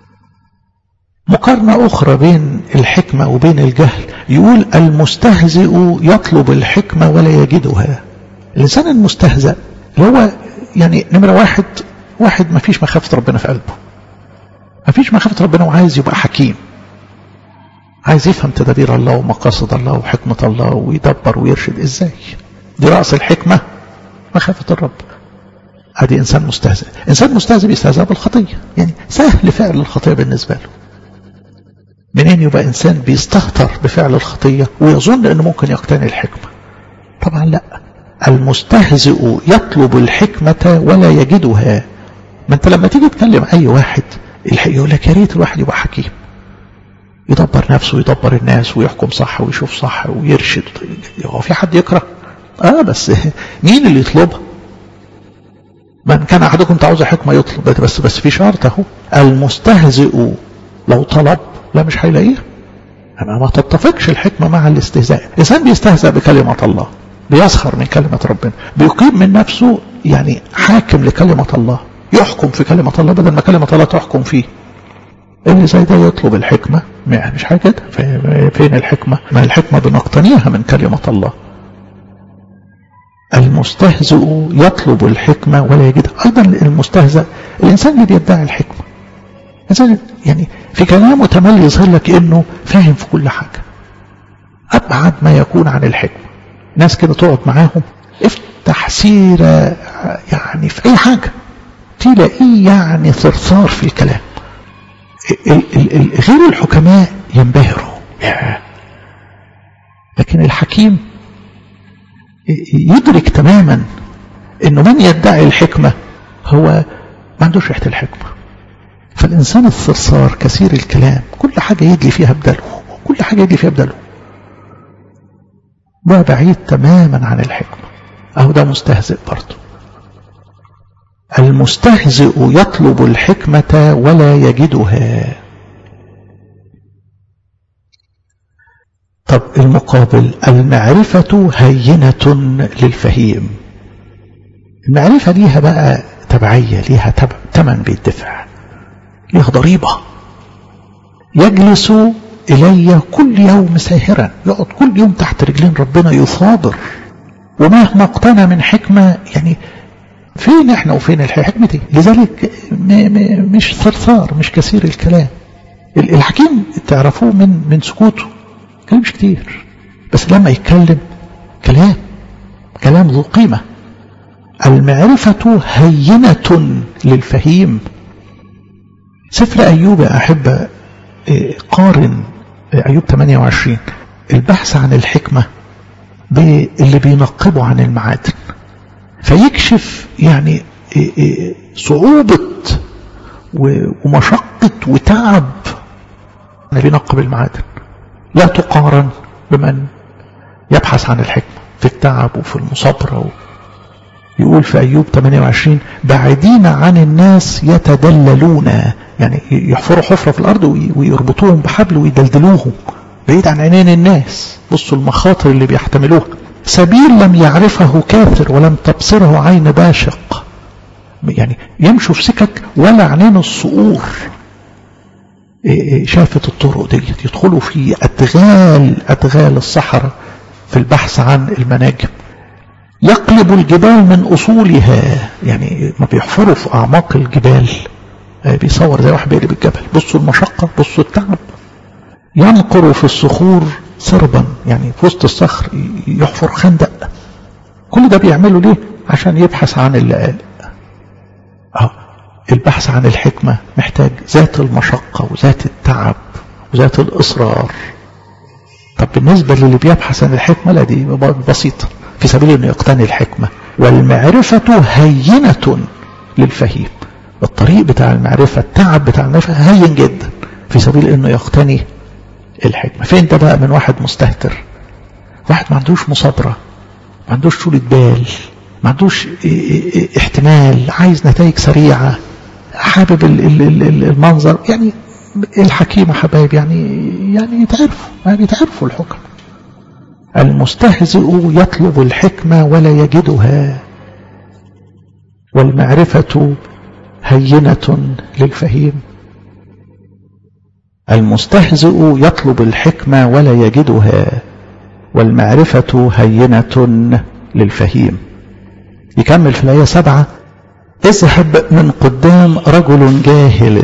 مقارنة أخرى بين الحكمة وبين الجهل يقول المستهزئ يطلب الحكمة ولا يجدها الإنسان المستهزأ اللي هو يعني نمرة واحد واحد ما فيش مخافة ربنا في قلبه ما فيش مخافة ربنا وعايز يبقى حكيم عايز يفهم تدابير الله ومقاصد الله وحكمة الله ويدبر ويرشد ازاي دي رأس الحكمة مخافة الرب هذه إنسان مستهزئ إنسان مستهزئ بيستهزأ بالخطية يعني سهل فعل الخطية بالنسبة له منين يبقى إنسان بيستهتر بفعل الخطية ويظن أنه ممكن يقتني الحكمة طبعا لا المستهزئ يطلب الحكمة ولا يجدها ما انت لما تيجي تكلم أي واحد يقول لك يا ريت الواحد يبقى حكيم يدبر نفسه ويدبر الناس ويحكم صح ويشوف صح ويرشد هو في حد يكره اه بس مين اللي يطلبها من كان احدكم تعوز حكمه يطلب بس بس في شرط اهو المستهزئ لو طلب لا مش هيلاقيها أما ما تتفقش الحكمة مع الاستهزاء الإنسان بيستهزأ بكلمة الله بيسخر من كلمة ربنا بيقيم من نفسه يعني حاكم لكلمة الله يحكم في كلمة الله بدل ما كلمة الله تحكم فيه اللي زي ده يطلب الحكمة مش حاجة كده فين الحكمة ما الحكمة بنقتنيها من كلمة الله المستهزئ يطلب الحكمة ولا يجدها أيضا المستهزأ الإنسان اللي بيدعي الحكمة إنسان يعني في كلامه تملي يظهر لك إنه فاهم في كل حاجة أبعد ما يكون عن الحكمة ناس كده تقعد معاهم افتح سيرة يعني في أي حاجة تلاقيه يعني ثرثار في الكلام غير الحكماء ينبهروا لكن الحكيم يدرك تماما انه من يدعي الحكمة هو ما عندوش ريحة الحكمة فالإنسان الثرثار كثير الكلام كل حاجة يدلي فيها بدله كل حاجة يدلي فيها بدله ده بعيد تماما عن الحكمة أو ده مستهزئ برضه المستهزئ يطلب الحكمة ولا يجدها طب المقابل المعرفة هينة للفهيم المعرفة ليها بقى تبعية ليها تبع تمن بيدفع ليها ضريبة يجلس إلي كل يوم ساهرا يقعد كل يوم تحت رجلين ربنا يصابر ومهما اقتنى من حكمة يعني فين احنا وفين الحكمة دي لذلك م م مش ثرثار مش كثير الكلام الحكيم تعرفوه من من سكوته كلامش كتير بس لما يتكلم كلام كلام ذو قيمة المعرفة هينة للفهيم سفر أيوب يا أحبة قارن أيوب 28 البحث عن الحكمة باللي بينقبه عن المعادن فيكشف يعني صعوبة ومشقة وتعب اللي بينقب المعادن لا تقارن بمن يبحث عن الحكمة في التعب وفي المصابرة يقول في أيوب 28 بعيدين عن الناس يتدللون يعني يحفروا حفرة في الأرض ويربطوهم بحبل ويدلدلوهم بعيد عن عينين الناس بصوا المخاطر اللي بيحتملوها سبيل لم يعرفه كافر ولم تبصره عين باشق يعني يمشوا في سكك ولا عينين الصقور شافت الطرق ديت يدخلوا في أدغال أدغال الصحراء في البحث عن المناجم يقلب الجبال من أصولها يعني ما بيحفروا في أعماق الجبال بيصور زي واحد بيقلب الجبل بصوا المشقة بصوا التعب ينقر في الصخور سربا يعني في وسط الصخر يحفر خندق كل ده بيعمله ليه عشان يبحث عن اللي قال اه البحث عن الحكمة محتاج ذات المشقة وذات التعب وذات الإصرار طب بالنسبة للي بيبحث عن الحكمة لا دي بسيطة في سبيل انه يقتني الحكمة والمعرفة هينة للفهيم الطريق بتاع المعرفة التعب بتاع المعرفة هين جدا في سبيل انه يقتني الحكمة فين ده بقى من واحد مستهتر واحد ما عندوش مصابرة ما عندوش طولة بال ما عندوش احتمال عايز نتائج سريعة حابب المنظر يعني الحكيم حبايب يعني يعني يتعرفوا يعني يتعرفوا الحكم المستهزئ يطلب الحكمة ولا يجدها والمعرفة هينة للفهيم المستهزئ يطلب الحكمة ولا يجدها والمعرفة هينة للفهيم يكمل في الآية سبعة اذهب من قدام رجل جاهل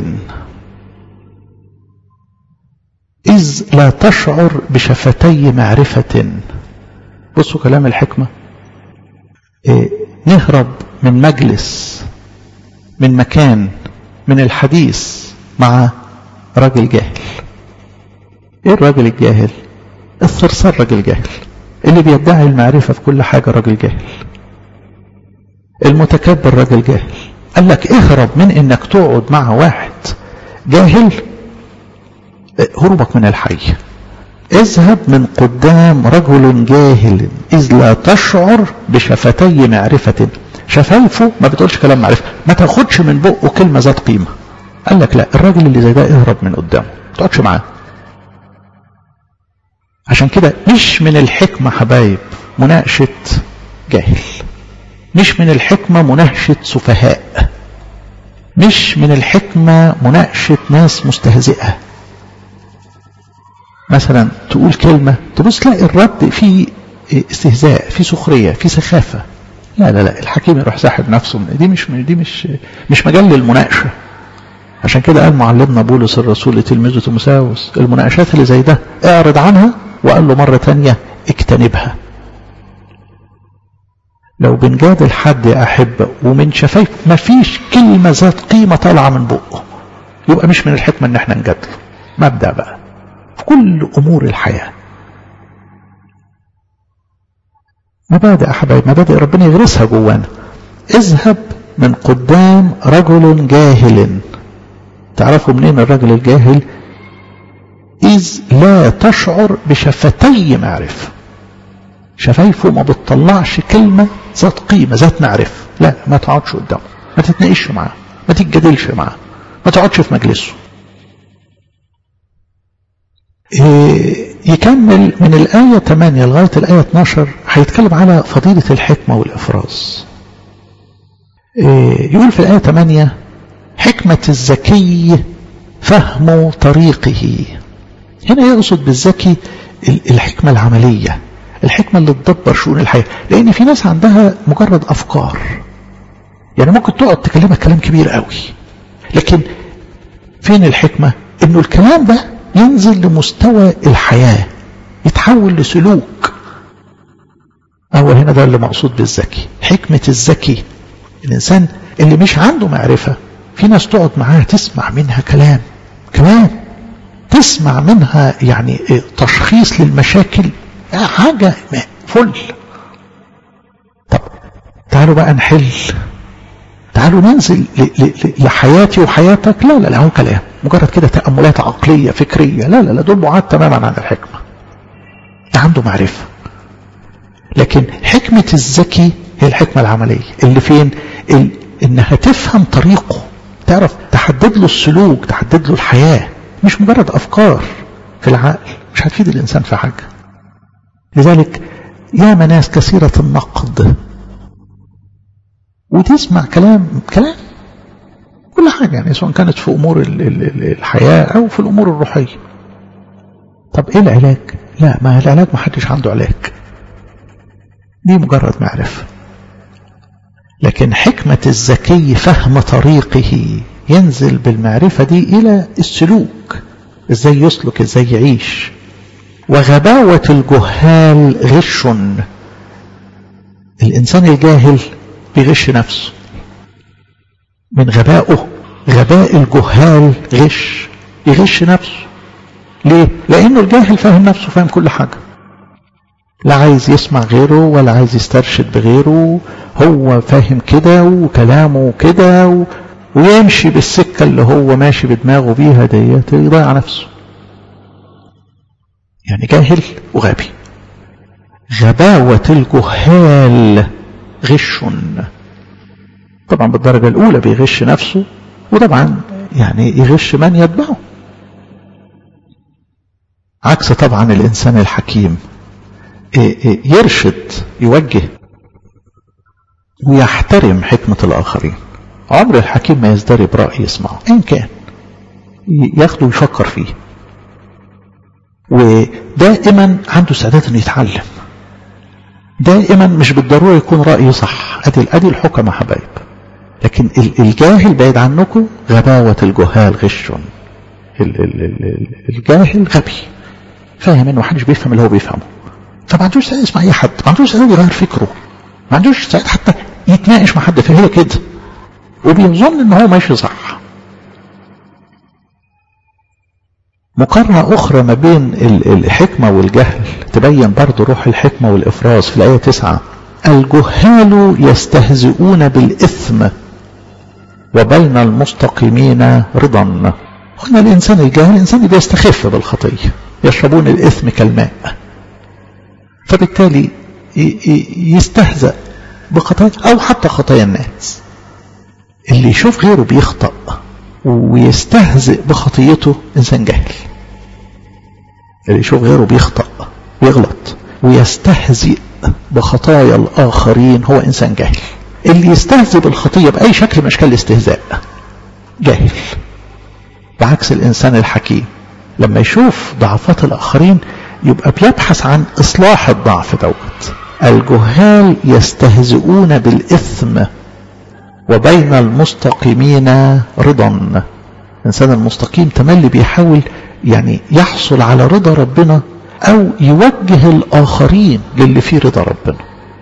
إذ لا تشعر بشفتي معرفة بصوا كلام الحكمة إيه نهرب من مجلس من مكان من الحديث مع راجل جاهل ايه الراجل الجاهل الثرثار راجل جاهل اللي بيدعي المعرفة في كل حاجة راجل جاهل المتكبر راجل جاهل قال لك اهرب من انك تقعد مع واحد جاهل هروبك من الحي اذهب من قدام رجل جاهل إذ لا تشعر بشفتي معرفة شفايفه ما بتقولش كلام معرفة ما تاخدش من بقه كلمة ذات قيمة قال لك لا الراجل اللي زي ده اهرب من قدامه ما تقعدش معاه عشان كده مش من الحكمة حبايب مناقشة جاهل مش من الحكمة مناقشة سفهاء مش من الحكمة مناقشة ناس مستهزئة مثلا تقول كلمة تبص تلاقي الرد فيه استهزاء في سخرية في سخافة لا لا لا الحكيم يروح ساحب نفسه من دي مش دي مش مش مجال للمناقشة عشان كده قال معلمنا بولس الرسول لتلميذه تيموساوس المناقشات اللي زي ده اعرض عنها وقال له مرة تانية اجتنبها لو بنجادل حد يا أحبة ومن شفايف مفيش كلمة ذات قيمة طالعة من بقه يبقى مش من الحكمة ان احنا نجادله مبدأ بقى في كل أمور الحياة مبادئ حبايب مبادئ ربنا يغرسها جوانا اذهب من قدام رجل جاهل تعرفوا منين الرجل الجاهل إذ لا تشعر بشفتي معرفة شفايفه ما بتطلعش كلمة ذات قيمة ذات معرفة لا ما تقعدش قدامه ما تتناقش معاه ما تتجادلش معاه ما تقعدش في مجلسه إيه يكمل من الآية 8 لغاية الآية 12 هيتكلم على فضيلة الحكمة والإفراز إيه يقول في الآية 8 حكمة الذكي فهم طريقه هنا يقصد بالذكي الحكمة العملية الحكمة اللي تدبر شؤون الحياة لأن في ناس عندها مجرد أفكار يعني ممكن تقعد تكلمها كلام كبير قوي لكن فين الحكمة انه الكلام ده ينزل لمستوى الحياة يتحول لسلوك هو هنا ده اللي مقصود بالذكي حكمة الذكي الإنسان اللي مش عنده معرفة في ناس تقعد معاها تسمع منها كلام كلام تسمع منها يعني تشخيص للمشاكل حاجة فل طب تعالوا بقى نحل تعالوا ننزل لحياتي وحياتك لا لا لا هو كلام مجرد كده تأملات عقلية فكرية لا لا لا دول بعاد تماما عن الحكمة ده عنده معرفة لكن حكمة الذكي هي الحكمة العملية اللي فين ال... انها تفهم طريقه تعرف تحدد له السلوك تحدد له الحياة مش مجرد افكار في العقل مش هتفيد الانسان في حاجة لذلك يا ناس كثيرة النقد وتسمع كلام كلام كل حاجة يعني سواء كانت في أمور الحياة أو في الأمور الروحية طب إيه العلاج لا ما العلاج ما حدش عنده علاج دي مجرد معرفة لكن حكمة الذكي فهم طريقه ينزل بالمعرفة دي إلى السلوك إزاي يسلك إزاي يعيش وغباوة الجهال غش الإنسان الجاهل بيغش نفسه من غبائه غباء الجهال غش يغش نفسه ليه؟ لأنه الجاهل فاهم نفسه فاهم كل حاجة لا عايز يسمع غيره ولا عايز يسترشد بغيره هو فاهم كده وكلامه كده و... ويمشي بالسكة اللي هو ماشي بدماغه بيها ديت يضيع نفسه يعني جاهل وغبي غباوة الجهال غش طبعا بالدرجة الأولى بيغش نفسه وطبعا يعني يغش من يتبعه عكس طبعا الإنسان الحكيم يرشد يوجه ويحترم حكمة الآخرين عمر الحكيم ما يزدري برأي يسمعه إن كان ياخده ويفكر فيه ودائما عنده استعداد انه يتعلم دائما مش بالضرورة يكون رأيه صح ادي ادي الحكمة حبايب لكن الجاهل بعيد عنكم غباوة الجهال غش الجاهل غبي فاهم انه محدش بيفهم اللي هو بيفهمه فما عندوش استعداد يسمع اي حد ما عندوش استعداد يغير فكره ما عندوش استعداد حتى يتناقش مع حد فهي كده وبيظن ان هو ماشي صح مقارنة أخرى ما بين الحكمة والجهل تبين برضو روح الحكمة والإفراز في الآية 9 الجهال يستهزئون بالإثم وبين المستقيمين رضا هنا الإنسان الجاهل الإنسان بيستخف بالخطية يشربون الإثم كالماء فبالتالي يستهزأ بخطايا أو حتى خطايا الناس اللي يشوف غيره بيخطأ ويستهزئ بخطيته إنسان جاهل اللي يشوف غيره بيخطأ ويغلط ويستهزئ بخطايا الآخرين هو إنسان جاهل اللي يستهزئ بالخطية بأي شكل من أشكال الاستهزاء جاهل بعكس الإنسان الحكيم لما يشوف ضعفات الآخرين يبقى بيبحث عن إصلاح الضعف دوت الجهال يستهزئون بالإثم وبين المستقيمين رضا الإنسان المستقيم تملي بيحاول يعني يحصل على رضا ربنا أو يوجه الآخرين للي فيه رضا ربنا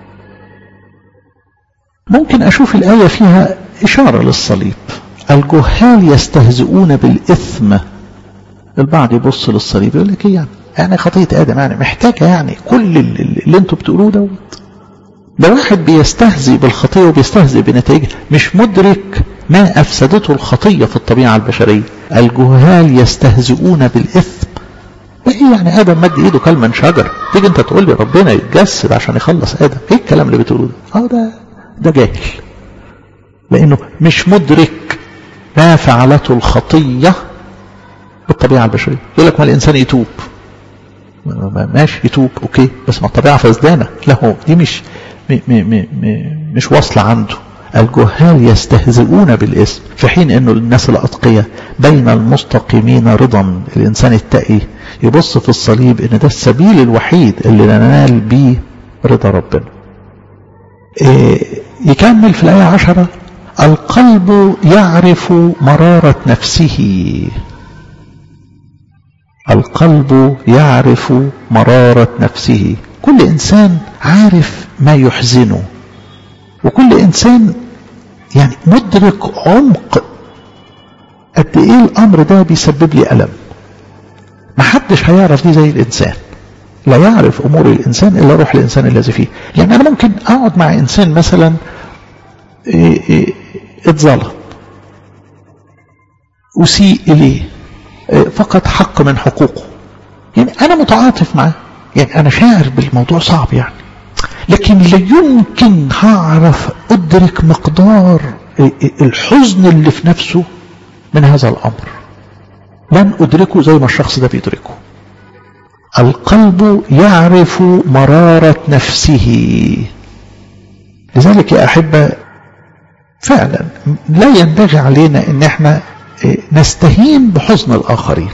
ممكن أشوف الآية فيها إشارة للصليب الجهال يستهزئون بالإثم البعض يبص للصليب يقول لك ايه يعني يعني خطية آدم يعني محتاجة يعني كل اللي انتوا بتقولوه دوت ده واحد بيستهزئ بالخطية وبيستهزئ بنتائجها مش مدرك ما أفسدته الخطية في الطبيعة البشرية الجهال يستهزئون بالإثم ايه يعني آدم مد ايده كل من شجر تيجي انت تقول لي ربنا يتجسد عشان يخلص آدم ايه الكلام اللي بتقوله ده اه ده ده جاهل لأنه مش مدرك ما فعلته الخطية بالطبيعة البشرية يقول لك ما الإنسان يتوب ماشي يتوب اوكي بس ما الطبيعة فسدانة لا هو دي مش م م م م مش واصلة عنده الجهال يستهزئون بالاسم في حين انه الناس الاتقية بين المستقيمين رضا الانسان التقي يبص في الصليب ان ده السبيل الوحيد اللي ننال بيه رضا ربنا إيه يكمل في الآية عشرة القلب يعرف مرارة نفسه القلب يعرف مرارة نفسه كل إنسان عارف ما يحزنه وكل إنسان يعني مدرك عمق قد إيه الأمر ده بيسبب لي ألم محدش هيعرف دي زي الإنسان لا يعرف أمور الإنسان إلا روح الإنسان الذي فيه يعني أنا ممكن أقعد مع إنسان مثلا إيه إيه اتظلم أسيء إليه فقد حق من حقوقه يعني أنا متعاطف معاه يعني أنا شاعر بالموضوع صعب يعني لكن لا يمكن هعرف أدرك مقدار الحزن اللي في نفسه من هذا الأمر لن أدركه زي ما الشخص ده بيدركه القلب يعرف مرارة نفسه لذلك يا أحبة فعلا لا ينبغي علينا ان احنا نستهين بحزن الآخرين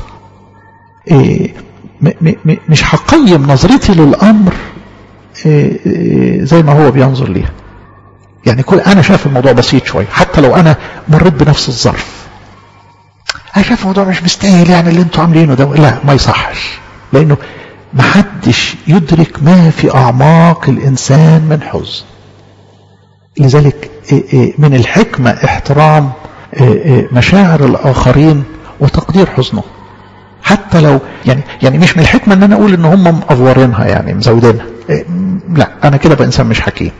مش هقيم نظرتي للأمر زي ما هو بينظر ليها يعني كل أنا شايف الموضوع بسيط شوية حتى لو أنا مريت بنفس الظرف أنا شايف الموضوع مش مستاهل يعني اللي انتوا عاملينه ده لا ما يصحش لأنه محدش يدرك ما في أعماق الإنسان من حزن لذلك من الحكمة احترام مشاعر الآخرين وتقدير حزنه حتى لو يعني يعني مش من الحكمة ان انا اقول ان هم مأفورينها يعني مزودينها لا انا كده بإنسان مش حكيم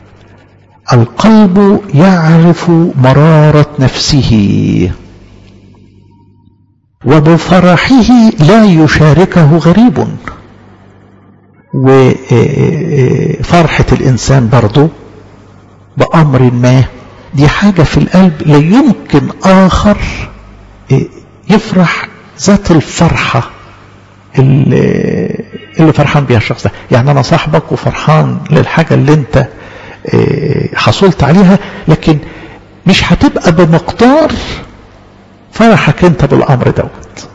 القلب يعرف مرارة نفسه وبفرحه لا يشاركه غريب وفرحة الإنسان برضه بأمر ما دي حاجة في القلب لا يمكن آخر يفرح ذات الفرحة اللي, اللي فرحان بيها الشخص ده يعني أنا صاحبك وفرحان للحاجة اللي أنت حصلت عليها لكن مش هتبقى بمقدار فرحك أنت بالأمر دوت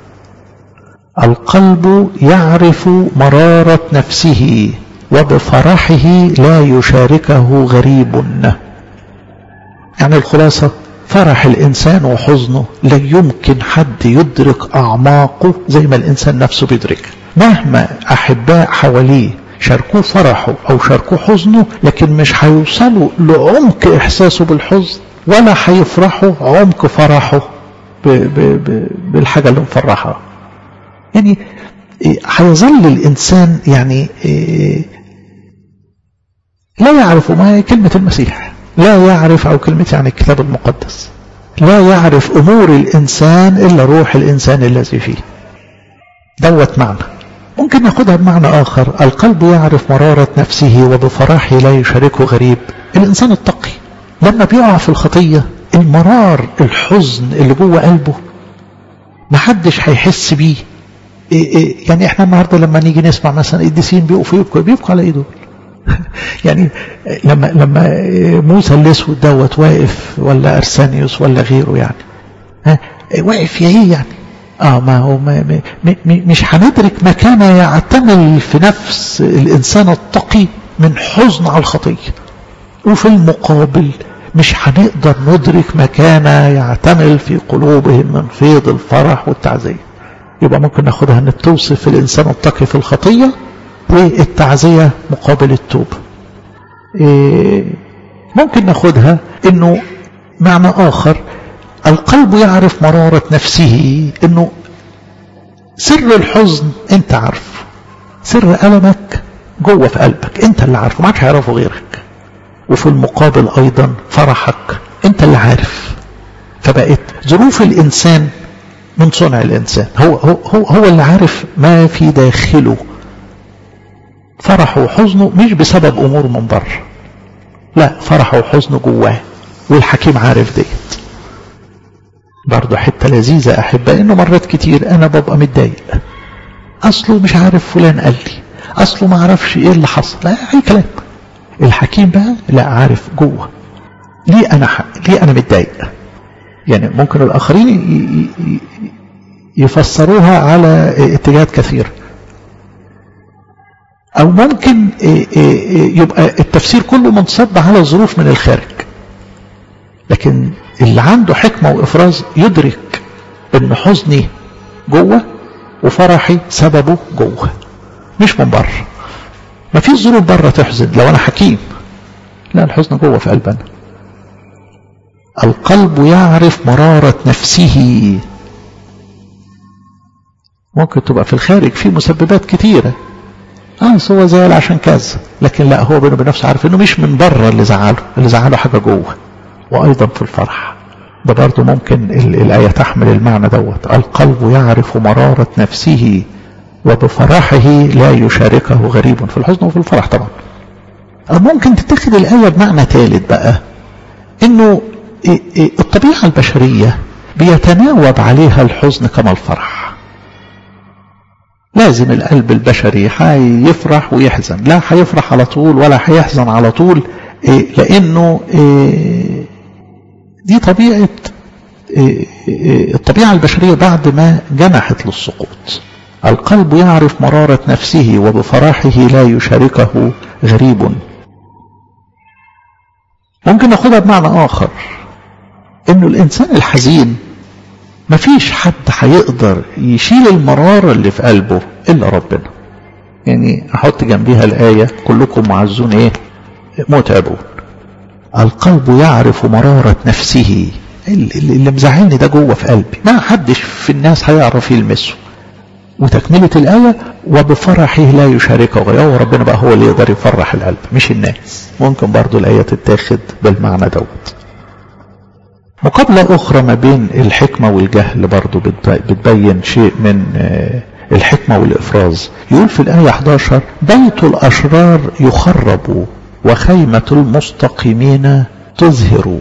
القلب يعرف مرارة نفسه وبفرحه لا يشاركه غريب يعني الخلاصة فرح الإنسان وحزنه لا يمكن حد يدرك أعماقه زي ما الإنسان نفسه بيدرك مهما أحباء حواليه شاركوه فرحه أو شاركوه حزنه لكن مش هيوصلوا لعمق إحساسه بالحزن ولا هيفرحوا عمق فرحه ب ب ب بالحاجة اللي مفرحها يعني هيظل الإنسان يعني لا يعرف ما كلمة المسيح لا يعرف أو كلمة يعني الكتاب المقدس لا يعرف أمور الإنسان إلا روح الإنسان الذي فيه دوت معنى ممكن ناخدها بمعنى آخر القلب يعرف مرارة نفسه وبفرحه لا يشاركه غريب الإنسان التقي لما بيقع في الخطية المرار الحزن اللي جوه قلبه محدش هيحس بيه إيه إيه يعني احنا النهارده لما نيجي نسمع مثلا القديسين بيقفوا يبكوا بيبكوا على ايه دول؟ يعني لما لما موسى الاسود دوت واقف ولا ارسانيوس ولا غيره يعني ها واقف يا ايه يعني؟ اه ما هو ما ما مش هندرك مكانه يعتمل في نفس الانسان التقي من حزن على الخطيه وفي المقابل مش هنقدر ندرك مكانه يعتمل في قلوبهم من فيض الفرح والتعزيه يبقى ممكن ناخدها ان توصف الانسان التقي في الخطيه والتعزيه مقابل التوبه إيه ممكن ناخدها انه معنى اخر القلب يعرف مرارة نفسه انه سر الحزن انت عارفه سر ألمك جوه في قلبك انت اللي عارفه ما حدش هيعرفه غيرك وفي المقابل ايضا فرحك انت اللي عارف فبقت ظروف الانسان من صنع الانسان هو هو هو, هو اللي عارف ما في داخله فرحه وحزنه مش بسبب امور من بره لا فرحه وحزنه جواه والحكيم عارف ديت برضه حته لذيذه احبها انه مرات كتير انا ببقى متضايق اصله مش عارف فلان قال لي اصله ما عرفش ايه اللي حصل لا اي كلام الحكيم بقى لا عارف جوه ليه انا حق ليه انا متضايق يعني ممكن الاخرين يفسروها على اتجاهات كثيره او ممكن يبقى التفسير كله منصب على ظروف من الخارج لكن اللي عنده حكمة وإفراز يدرك إن حزني جوه وفرحي سببه جوه مش من بره ما فيش ظروف بره تحزن لو أنا حكيم لا الحزن جوه في قلبنا القلب يعرف مرارة نفسه ممكن تبقى في الخارج في مسببات كتيرة اه هو زعل عشان كذا لكن لا هو بينه بنفسه عارف انه مش من بره اللي زعله اللي زعله حاجة جوه وايضا في الفرح ده برضه ممكن الآية تحمل المعنى دوت القلب يعرف مرارة نفسه وبفرحه لا يشاركه غريب في الحزن وفي الفرح طبعا أو ممكن تتخذ الآية بمعنى ثالث بقى انه الطبيعة البشرية بيتناوب عليها الحزن كما الفرح لازم القلب البشري هيفرح ويحزن لا هيفرح على طول ولا هيحزن على طول لانه دي طبيعة الطبيعة البشرية بعد ما جنحت للسقوط القلب يعرف مرارة نفسه وبفرحه لا يشاركه غريب ممكن ناخدها بمعنى آخر انه الانسان الحزين مفيش حد هيقدر يشيل المرارة اللي في قلبه الا ربنا يعني احط جنبيها الآية كلكم معزون ايه متعبون القلب يعرف مرارة نفسه اللي مزعلني ده جوه في قلبي ما حدش في الناس هيعرف يلمسه وتكملة الآية وبفرحه لا يشاركه غيره وربنا بقى هو اللي يقدر يفرح القلب مش الناس ممكن برضو الآية تتاخد بالمعنى دوت مقابلة أخرى ما بين الحكمة والجهل برضو بتبين شيء من الحكمة والإفراز يقول في الآية 11 بيت الأشرار يخرب وخيمة المستقيمين تظهر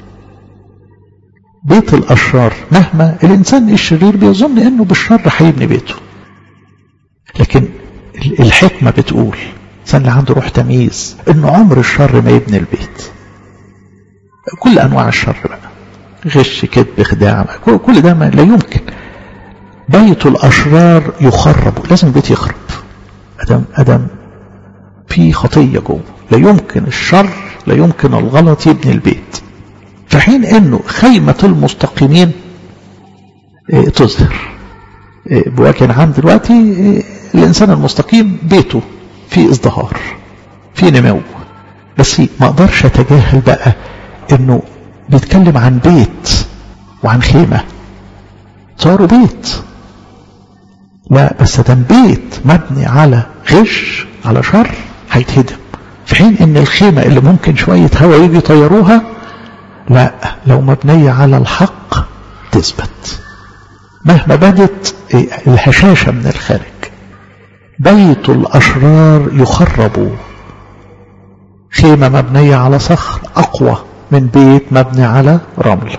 بيت الأشرار مهما الإنسان الشرير بيظن أنه بالشر هيبني بيته لكن الحكمة بتقول الإنسان اللي عنده روح تمييز أنه عمر الشر ما يبني البيت كل أنواع الشر بقى غش كذب خداع كل ده ما لا يمكن بيت الأشرار يخرب لازم البيت يخرب أدم أدم في خطية جوه لا يمكن الشر لا يمكن الغلط يبني البيت في حين انه خيمة المستقيمين تظهر بوجه عام دلوقتي الانسان المستقيم بيته في ازدهار في نمو بس ما اقدرش اتجاهل بقى انه بيتكلم عن بيت وعن خيمة صاروا بيت لا بس ده بيت مبني على غش على شر هيتهدم في حين ان الخيمة اللي ممكن شوية هوا يجي يطيروها لا لو مبنية على الحق تثبت مهما بدت الهشاشة من الخارج بيت الأشرار يخرب خيمة مبنية على صخر أقوى من بيت مبني على رمل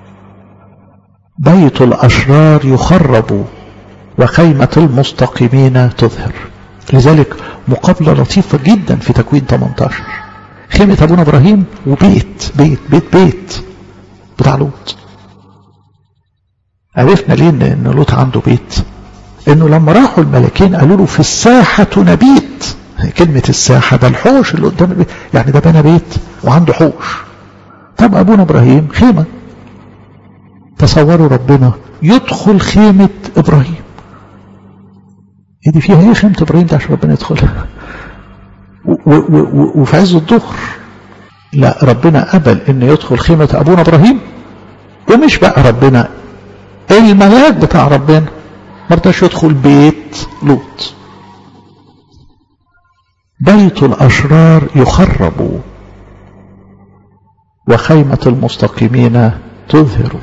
بيت الأشرار يخرب وخيمة المستقيمين تظهر لذلك مقابلة لطيفة جدا في تكوين 18 خيمة أبونا إبراهيم وبيت بيت بيت بيت بتاع لوط عرفنا ليه إن لوط عنده بيت إنه لما راحوا الملكين قالوا له في الساحة نبيت كلمة الساحة ده الحوش اللي قدام البيت يعني ده بنى بيت وعنده حوش طب أبونا إبراهيم خيمة تصوروا ربنا يدخل خيمة إبراهيم ايه دي فيها ايه خيمة ابراهيم ده عشان ربنا يدخلها وفي عز الظهر لا ربنا قبل ان يدخل خيمة ابونا ابراهيم ومش بقى ربنا الملاك بتاع ربنا مرضاش يدخل بيت لوط بيت الاشرار يخرب وخيمة المستقيمين تظهر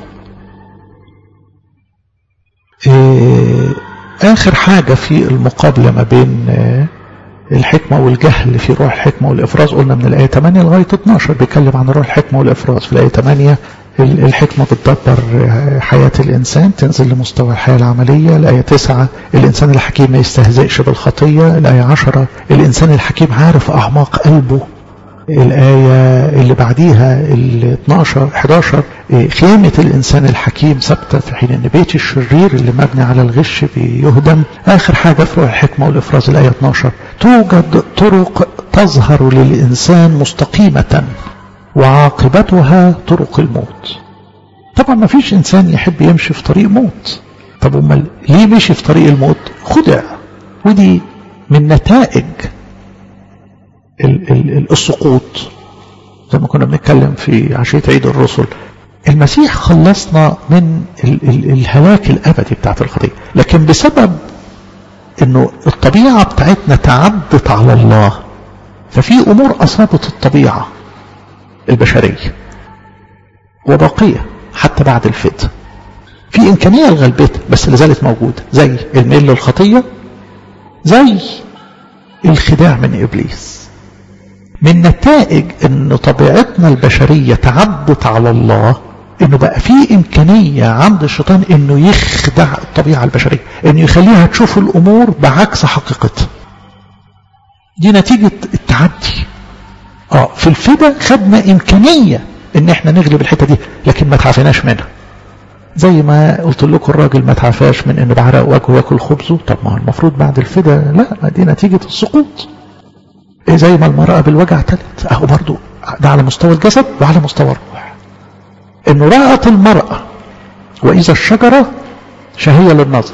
إيه آخر حاجة في المقابلة ما بين الحكمة والجهل في روح الحكمة والإفراز قلنا من الآية 8 لغاية 12 بيتكلم عن روح الحكمة والإفراز في الآية 8 الحكمة بتدبر حياة الإنسان تنزل لمستوى الحياة العملية الآية 9 الإنسان الحكيم ما يستهزئش بالخطية الآية 10 الإنسان الحكيم عارف أعماق قلبه الآية اللي بعديها ال 12 11 خيمة الإنسان الحكيم ثابتة في حين أن بيت الشرير اللي مبني على الغش بيهدم آخر حاجة في روح الحكمة والإفراز الآية 12 توجد طرق تظهر للإنسان مستقيمة وعاقبتها طرق الموت طبعا ما فيش إنسان يحب يمشي في طريق موت طب امال ليه مشي في طريق الموت خدع ودي من نتائج ال ال السقوط زي ما كنا بنتكلم في عشية عيد الرسل المسيح خلصنا من ال ال الهلاك الأبدي بتاعت الخطية لكن بسبب انه الطبيعة بتاعتنا تعدت على الله ففي امور اصابت الطبيعة البشرية وباقية حتى بعد الفدء في امكانية لغلبتها بس لازالت موجودة زي الميل للخطية زي الخداع من ابليس من نتائج ان طبيعتنا البشرية تعدت على الله انه بقى في امكانية عند الشيطان انه يخدع الطبيعة البشرية انه يخليها تشوف الامور بعكس حقيقتها دي نتيجة التعدي اه في الفدا خدنا امكانية ان احنا نغلب الحتة دي لكن ما تعافيناش منها زي ما قلت لكم الراجل ما تعافاش من انه بعرق وجهه ياكل خبزه طب ما هو المفروض بعد الفدا لا ما دي نتيجة السقوط إيه زي ما المرأة بالوجع تلت اهو برضو ده على مستوى الجسد وعلى مستوى الروح انه رأت المرأة واذا الشجرة شهية للنظر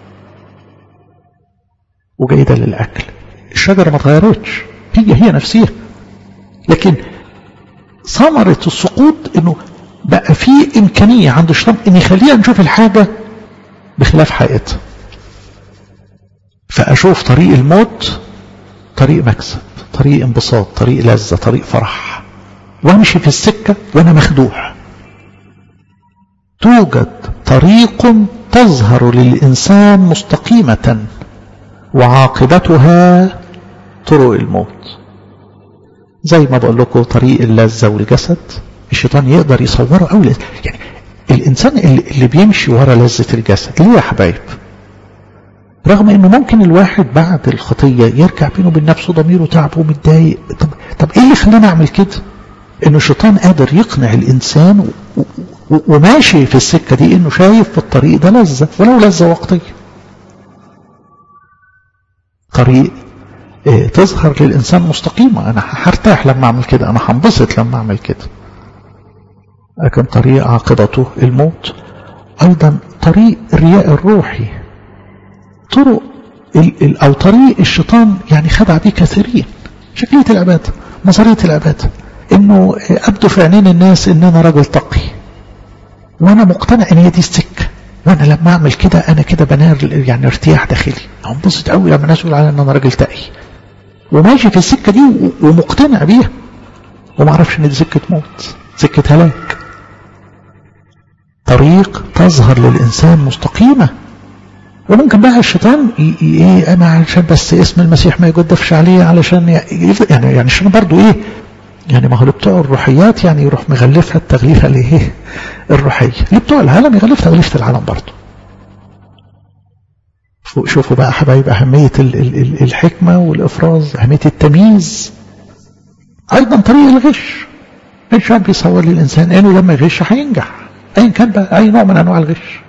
وجيدة للأكل الشجرة ما اتغيرتش هي هي نفسها لكن ثمرة السقوط انه بقى في امكانية عند الشيطان ان يخلينا نشوف الحاجة بخلاف حقيقتها فاشوف طريق الموت طريق مكسب طريق انبساط طريق لذة طريق فرح وامشي في السكة وانا مخدوع توجد طريق تظهر للإنسان مستقيمة وعاقبتها طرق الموت زي ما بقول لكم طريق اللذة والجسد الشيطان يقدر يصوره أو يعني الإنسان اللي, اللي بيمشي ورا لذة الجسد ليه يا حبايب رغم انه ممكن الواحد بعد الخطية يرجع بينه وبين نفسه ضميره تعب ومتضايق طب, طب ايه اللي خلاني اعمل كده انه الشيطان قادر يقنع الانسان و... و... وماشي في السكة دي انه شايف في الطريق ده لذة ولو لذة وقتية طريق إيه تظهر للإنسان مستقيمة أنا هرتاح لما أعمل كده أنا هنبسط لما أعمل كده لكن طريق عاقبته الموت أيضا طريق الرياء الروحي طرق ال ال أو طريق الشيطان يعني خدع به كثيرين شكلية العبادة نظرية العبادة إنه أبدو في عينين الناس إن أنا راجل تقي وأنا مقتنع إن هي دي السكة وانا لما اعمل كده انا كده بنال يعني ارتياح داخلي انبسط قوي لما الناس يقول علي ان انا راجل تقي وماشي في السكه دي ومقتنع بيها وما اعرفش ان دي سكه موت سكه هلاك طريق تظهر للانسان مستقيمه وممكن بقى الشيطان ايه انا علشان بس اسم المسيح ما يجدفش عليه علشان يعني يعني الشيطان برضه ايه يعني ما هو اللي بتوع الروحيات يعني يروح مغلفها التغليفه الايه الروحيه اللي بتوع العالم يغلف تغليفه العالم برضه شوفوا بقى حبايب أهمية الحكمة والإفراز أهمية التمييز أيضا طريق الغش الإنسان بيصور للإنسان أنه لما يغش هينجح أيا كان بقى أي نوع من أنواع الغش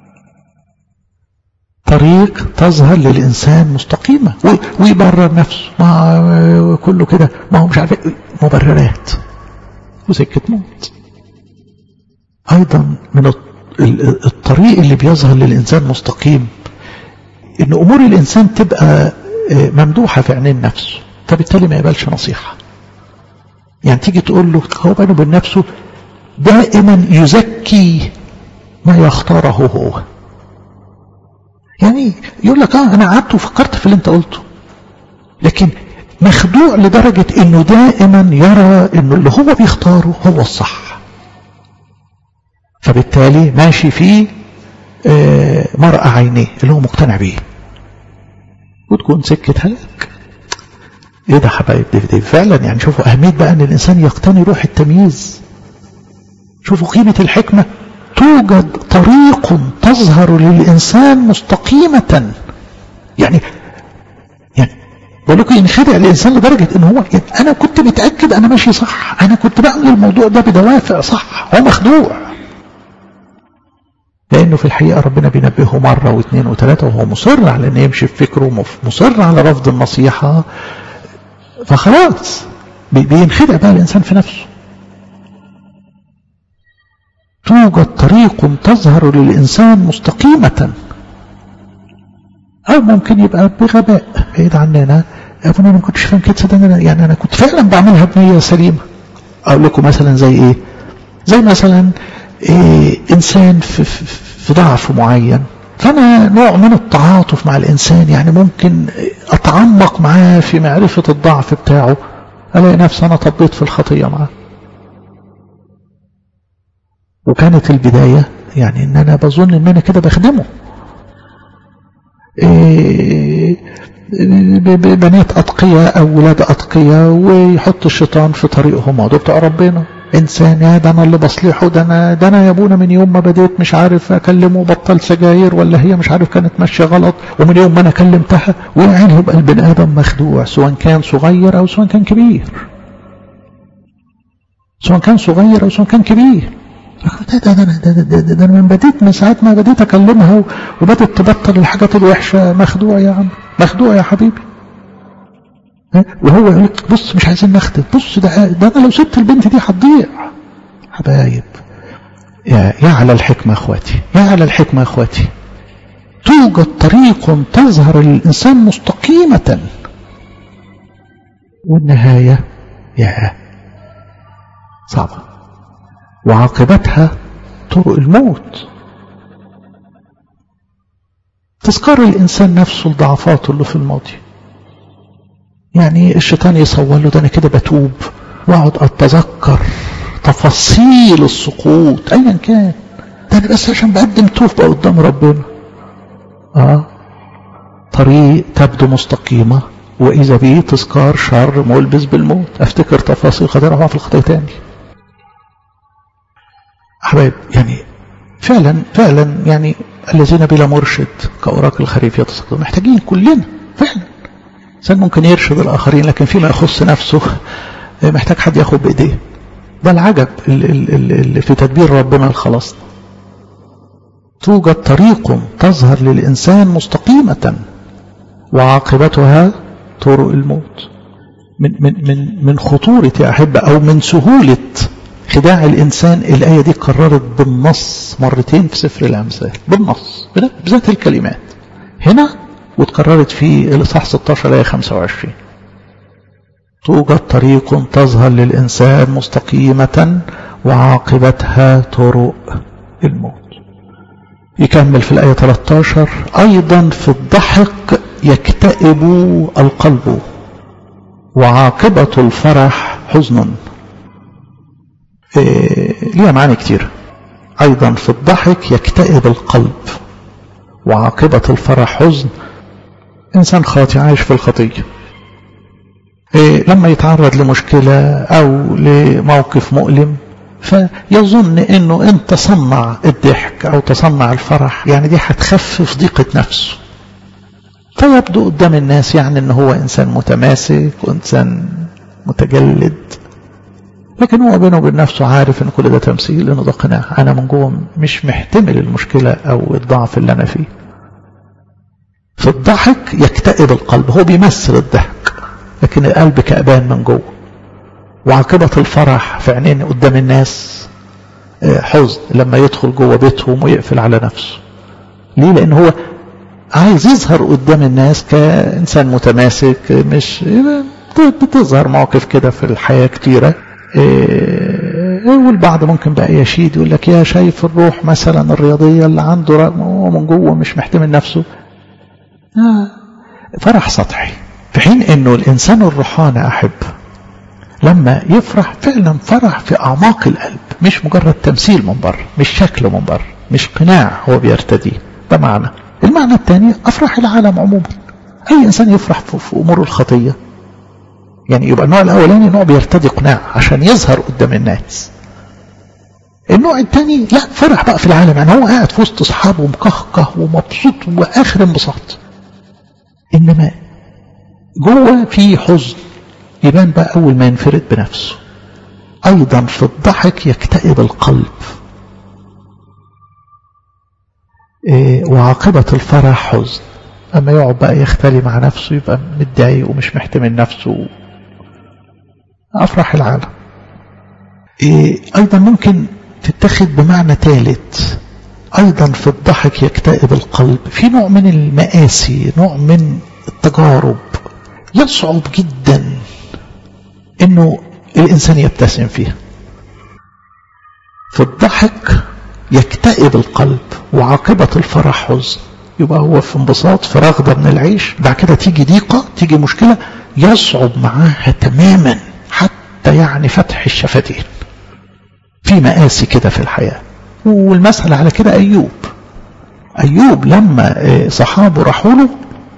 طريق تظهر للإنسان مستقيمة ويبرر نفسه ما كله كده ما هو مش عارف مبررات وسكة موت أيضا من الطريق اللي بيظهر للإنسان مستقيم ان امور الانسان تبقى ممدوحة في عينين نفسه فبالتالي ما يقبلش نصيحة يعني تيجي تقول له هو بينه وبين نفسه دائما يزكي ما يختاره هو يعني يقول لك اه انا قعدت وفكرت في اللي انت قلته لكن مخدوع لدرجة انه دائما يرى انه اللي هو بيختاره هو الصح فبالتالي ماشي فيه مرأة عينيه اللي هو مقتنع بيه وتكون سكة هلاك ايه ده حبايب دي, دي فعلا يعني شوفوا اهمية بقى ان الانسان يقتني روح التمييز شوفوا قيمة الحكمة توجد طريق تظهر للإنسان مستقيمة يعني يعني بقول لكم ينخدع الإنسان لدرجة إن هو يعني أنا كنت متأكد أنا ماشي صح أنا كنت بعمل الموضوع ده بدوافع صح هو مخدوع لأنه في الحقيقة ربنا بينبهه مرة واثنين وثلاثة وهو مصر على أن يمشي في فكره مصر على رفض النصيحة فخلاص بينخدع بقى الإنسان في نفسه توجد طريق تظهر للإنسان مستقيمة أو ممكن يبقى بغباء بعيد عننا أبونا ما كنتش فاهم كده صدقني يعني أنا كنت فعلا بعملها بنية سليمة أقول لكم مثلا زي إيه زي مثلا إيه إنسان في, في, في ضعف معين فأنا نوع من التعاطف مع الإنسان يعني ممكن أتعمق معاه في معرفة الضعف بتاعه ألاقي نفسي أنا طبيت في الخطية معاه وكانت البداية يعني ان انا بظن ان انا كده بخدمه إيه بنات اتقياء او ولاد اتقياء ويحط الشيطان في طريقهم دول بتوع ربنا انسان يا ده انا اللي بصلحه ده انا ده انا يا ابونا من يوم ما بديت مش عارف اكلمه بطل سجاير ولا هي مش عارف كانت ماشيه غلط ومن يوم ما انا كلمتها ويعني يبقى البني ادم مخدوع سواء كان صغير او سواء كان كبير سواء كان صغير او سواء كان كبير ده ده ده ده ده, ده, ده من بديت من ساعة ما بديت أكلمها وبدت تبطل الحاجات الوحشة مخدوع يا عم مخدوع يا حبيبي وهو يقول لك بص مش عايزين نخدم بص ده, ده أنا لو سبت البنت دي هتضيع حبايب يا, يا على الحكمة يا اخواتي يا على الحكمة يا اخواتي توجد طريق تظهر للإنسان مستقيمة والنهاية يا صعبة وعاقبتها طرق الموت تذكر الإنسان نفسه لضعفاته اللي في الماضي يعني الشيطان يصور له ده أنا كده بتوب وأقعد أتذكر تفاصيل السقوط أيا كان ده أنا بس عشان بقدم توبة قدام ربنا آه طريق تبدو مستقيمة وإذا به تذكار شر ملبس بالموت أفتكر تفاصيل قدر أقع في الخطية تاني أحباب يعني فعلا فعلا يعني الذين بلا مرشد كأوراق الخريف يتسقطون محتاجين كلنا فعلا إنسان ممكن يرشد الآخرين لكن فيما يخص نفسه محتاج حد ياخد بإيديه ده العجب اللي في تدبير ربنا الخلاص توجد طريق تظهر للإنسان مستقيمة وعاقبتها طرق الموت من من من من خطورة يا أحبة أو من سهولة خداع الإنسان الآية دي قررت بالنص مرتين في سفر الأمثال بالنص بذات الكلمات هنا وتكررت في الإصحاح 16 آية 25 توجد طريق تظهر للإنسان مستقيمة وعاقبتها طرق الموت يكمل في الآية 13 أيضا في الضحك يكتئب القلب وعاقبة الفرح حزن إيه ليها معاني كتير أيضا في الضحك يكتئب القلب وعاقبة الفرح حزن إنسان خاطئ عايش في الخطية إيه لما يتعرض لمشكلة أو لموقف مؤلم فيظن انه انت تصنع الضحك او تصنع الفرح يعني دي هتخفف ضيقة نفسه فيبدو قدام الناس يعني ان هو انسان متماسك وانسان متجلد لكن هو بينه وبين نفسه عارف ان كل ده تمثيل انه ده قناع انا من جوه مش محتمل المشكلة او الضعف اللي انا فيه في الضحك يكتئب القلب هو بيمثل الضحك لكن القلب كأبان من جوه وعاقبة الفرح في عينين قدام الناس حزن لما يدخل جوه بيتهم ويقفل على نفسه ليه لان هو عايز يظهر قدام الناس كإنسان متماسك مش بتظهر مواقف كده في الحياة كتيرة والبعض ممكن بقى يشيد يقول لك يا شايف الروح مثلا الرياضية اللي عنده رغم هو من جوه مش محتمل نفسه فرح سطحي في حين انه الانسان الروحاني احب لما يفرح فعلا فرح في أعماق القلب مش مجرد تمثيل من بره مش شكل من بره مش قناع هو بيرتديه ده معنى المعنى الثاني أفرح العالم عموما أي إنسان يفرح في أمور الخطية يعني يبقى النوع الأولاني نوع بيرتدي قناع عشان يظهر قدام الناس النوع الثاني لا فرح بقى في العالم يعني هو قاعد في وسط أصحابه مكهكه ومبسوط وآخر انبساط إنما جوه في حزن يبان بقى أول ما ينفرد بنفسه أيضا في الضحك يكتئب القلب إيه وعاقبة الفرح حزن أما يقعد بقى يختلي مع نفسه يبقى متضايق ومش محتمل نفسه أفرح العالم إيه أيضا ممكن تتخذ بمعنى ثالث أيضا في الضحك يكتئب القلب في نوع من المآسي نوع من التجارب يصعب جدا انه الانسان يبتسم فيها في الضحك يكتئب القلب وعاقبة الفرح حزن يبقى هو في انبساط في رغبة من العيش بعد كده تيجي ضيقة تيجي مشكلة يصعب معاها تماما حتى يعني فتح الشفتين في مآسي كده في الحياة والمثل على كده أيوب أيوب لما صحابه راحوا له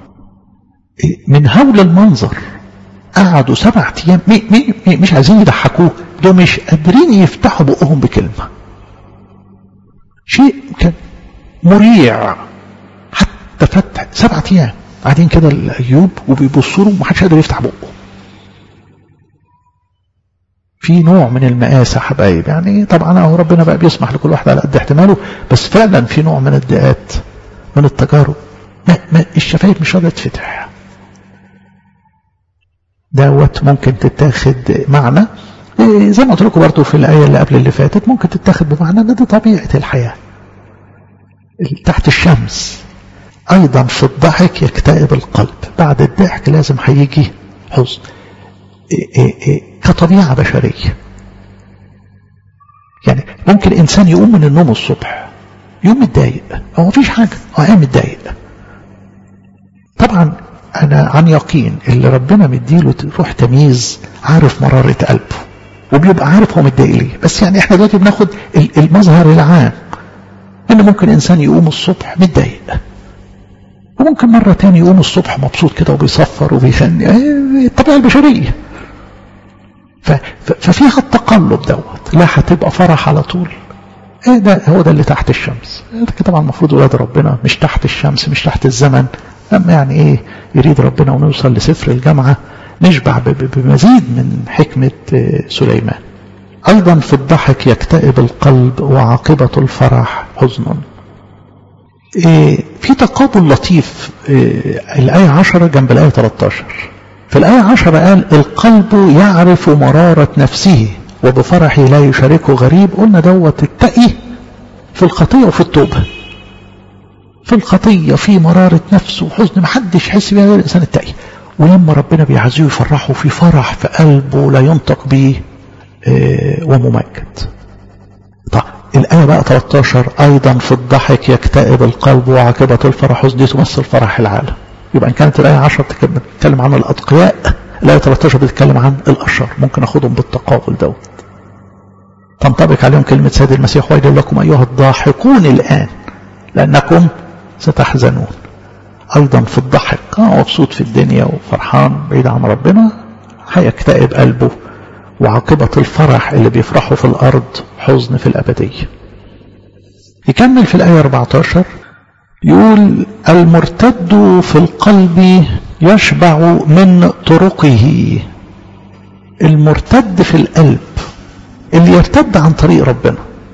من هول المنظر قعدوا سبع أيام مي مي مي مش عايزين يضحكوه دول مش قادرين يفتحوا بقهم بكلمة شيء كان مريع حتى فتح سبعة أيام قاعدين كده الأيوب وبيبصوا له ومحدش قادر يفتح بقه في نوع من المآسة حبايب يعني طبعا اهو ربنا بقى بيسمح لكل واحد على قد احتماله بس فعلا في نوع من الدقات من التجارب ما ما الشفايف مش راضيه تفتح دوت ممكن تتاخد معنى إيه زي ما قلت لكم برضه في الآية اللي قبل اللي فاتت ممكن تتاخد بمعنى ان دي طبيعة الحياة تحت الشمس أيضا في الضحك يكتئب القلب بعد الضحك لازم هيجي حزن إيه إيه إيه كطبيعة بشرية يعني ممكن إنسان يقوم من النوم الصبح يوم متضايق هو مفيش حاجة هو قايم متضايق طبعا أنا عن يقين اللي ربنا مديله روح تمييز عارف مرارة قلبه وبيبقى عارف هو متضايق ليه بس يعني احنا دلوقتي بناخد المظهر العام ان ممكن انسان يقوم الصبح متضايق وممكن مرة تاني يقوم الصبح مبسوط كده وبيصفر وبيغني الطبيعة البشرية ففيها التقلب دوت لا هتبقى فرح على طول ايه ده هو ده اللي تحت الشمس ده طبعا المفروض ولاد ربنا مش تحت الشمس مش تحت الزمن اما يعني ايه يريد ربنا ونوصل لسفر الجامعة نشبع بمزيد من حكمة سليمان ايضا في الضحك يكتئب القلب وعاقبة الفرح حزن إيه في تقابل لطيف إيه الآية 10 جنب الآية 13 في الآية 10 قال القلب يعرف مرارة نفسه وبفرحه لا يشاركه غريب قلنا دوت التقي في الخطية وفي التوبة في الخطية في مرارة نفسه وحزن محدش يحس بيها غير الإنسان التقي ولما ربنا بيعزيه يفرحه في فرح في قلبه لا ينطق به إيه وممجد طيب الآية بقى 13 أيضا في الضحك يكتئب القلب وعاقبة الفرح دي تمثل فرح العالم يبقى إن كانت الآية 10 بتتكلم عن الأتقياء الآية 13 بتتكلم عن الأشرار ممكن أخدهم بالتقابل دوت تنطبق عليهم كلمة سيد المسيح ويل لكم أيها الضاحكون الآن لأنكم ستحزنون أيضا في الضحك آه مبسوط في الدنيا وفرحان بعيد عن ربنا هيكتئب قلبه وعاقبة الفرح اللي بيفرحوا في الأرض حزن في الأبدية يكمل في الآية 14 يقول المرتد في القلب يشبع من طرقه المرتد في القلب اللي يرتد عن طريق ربنا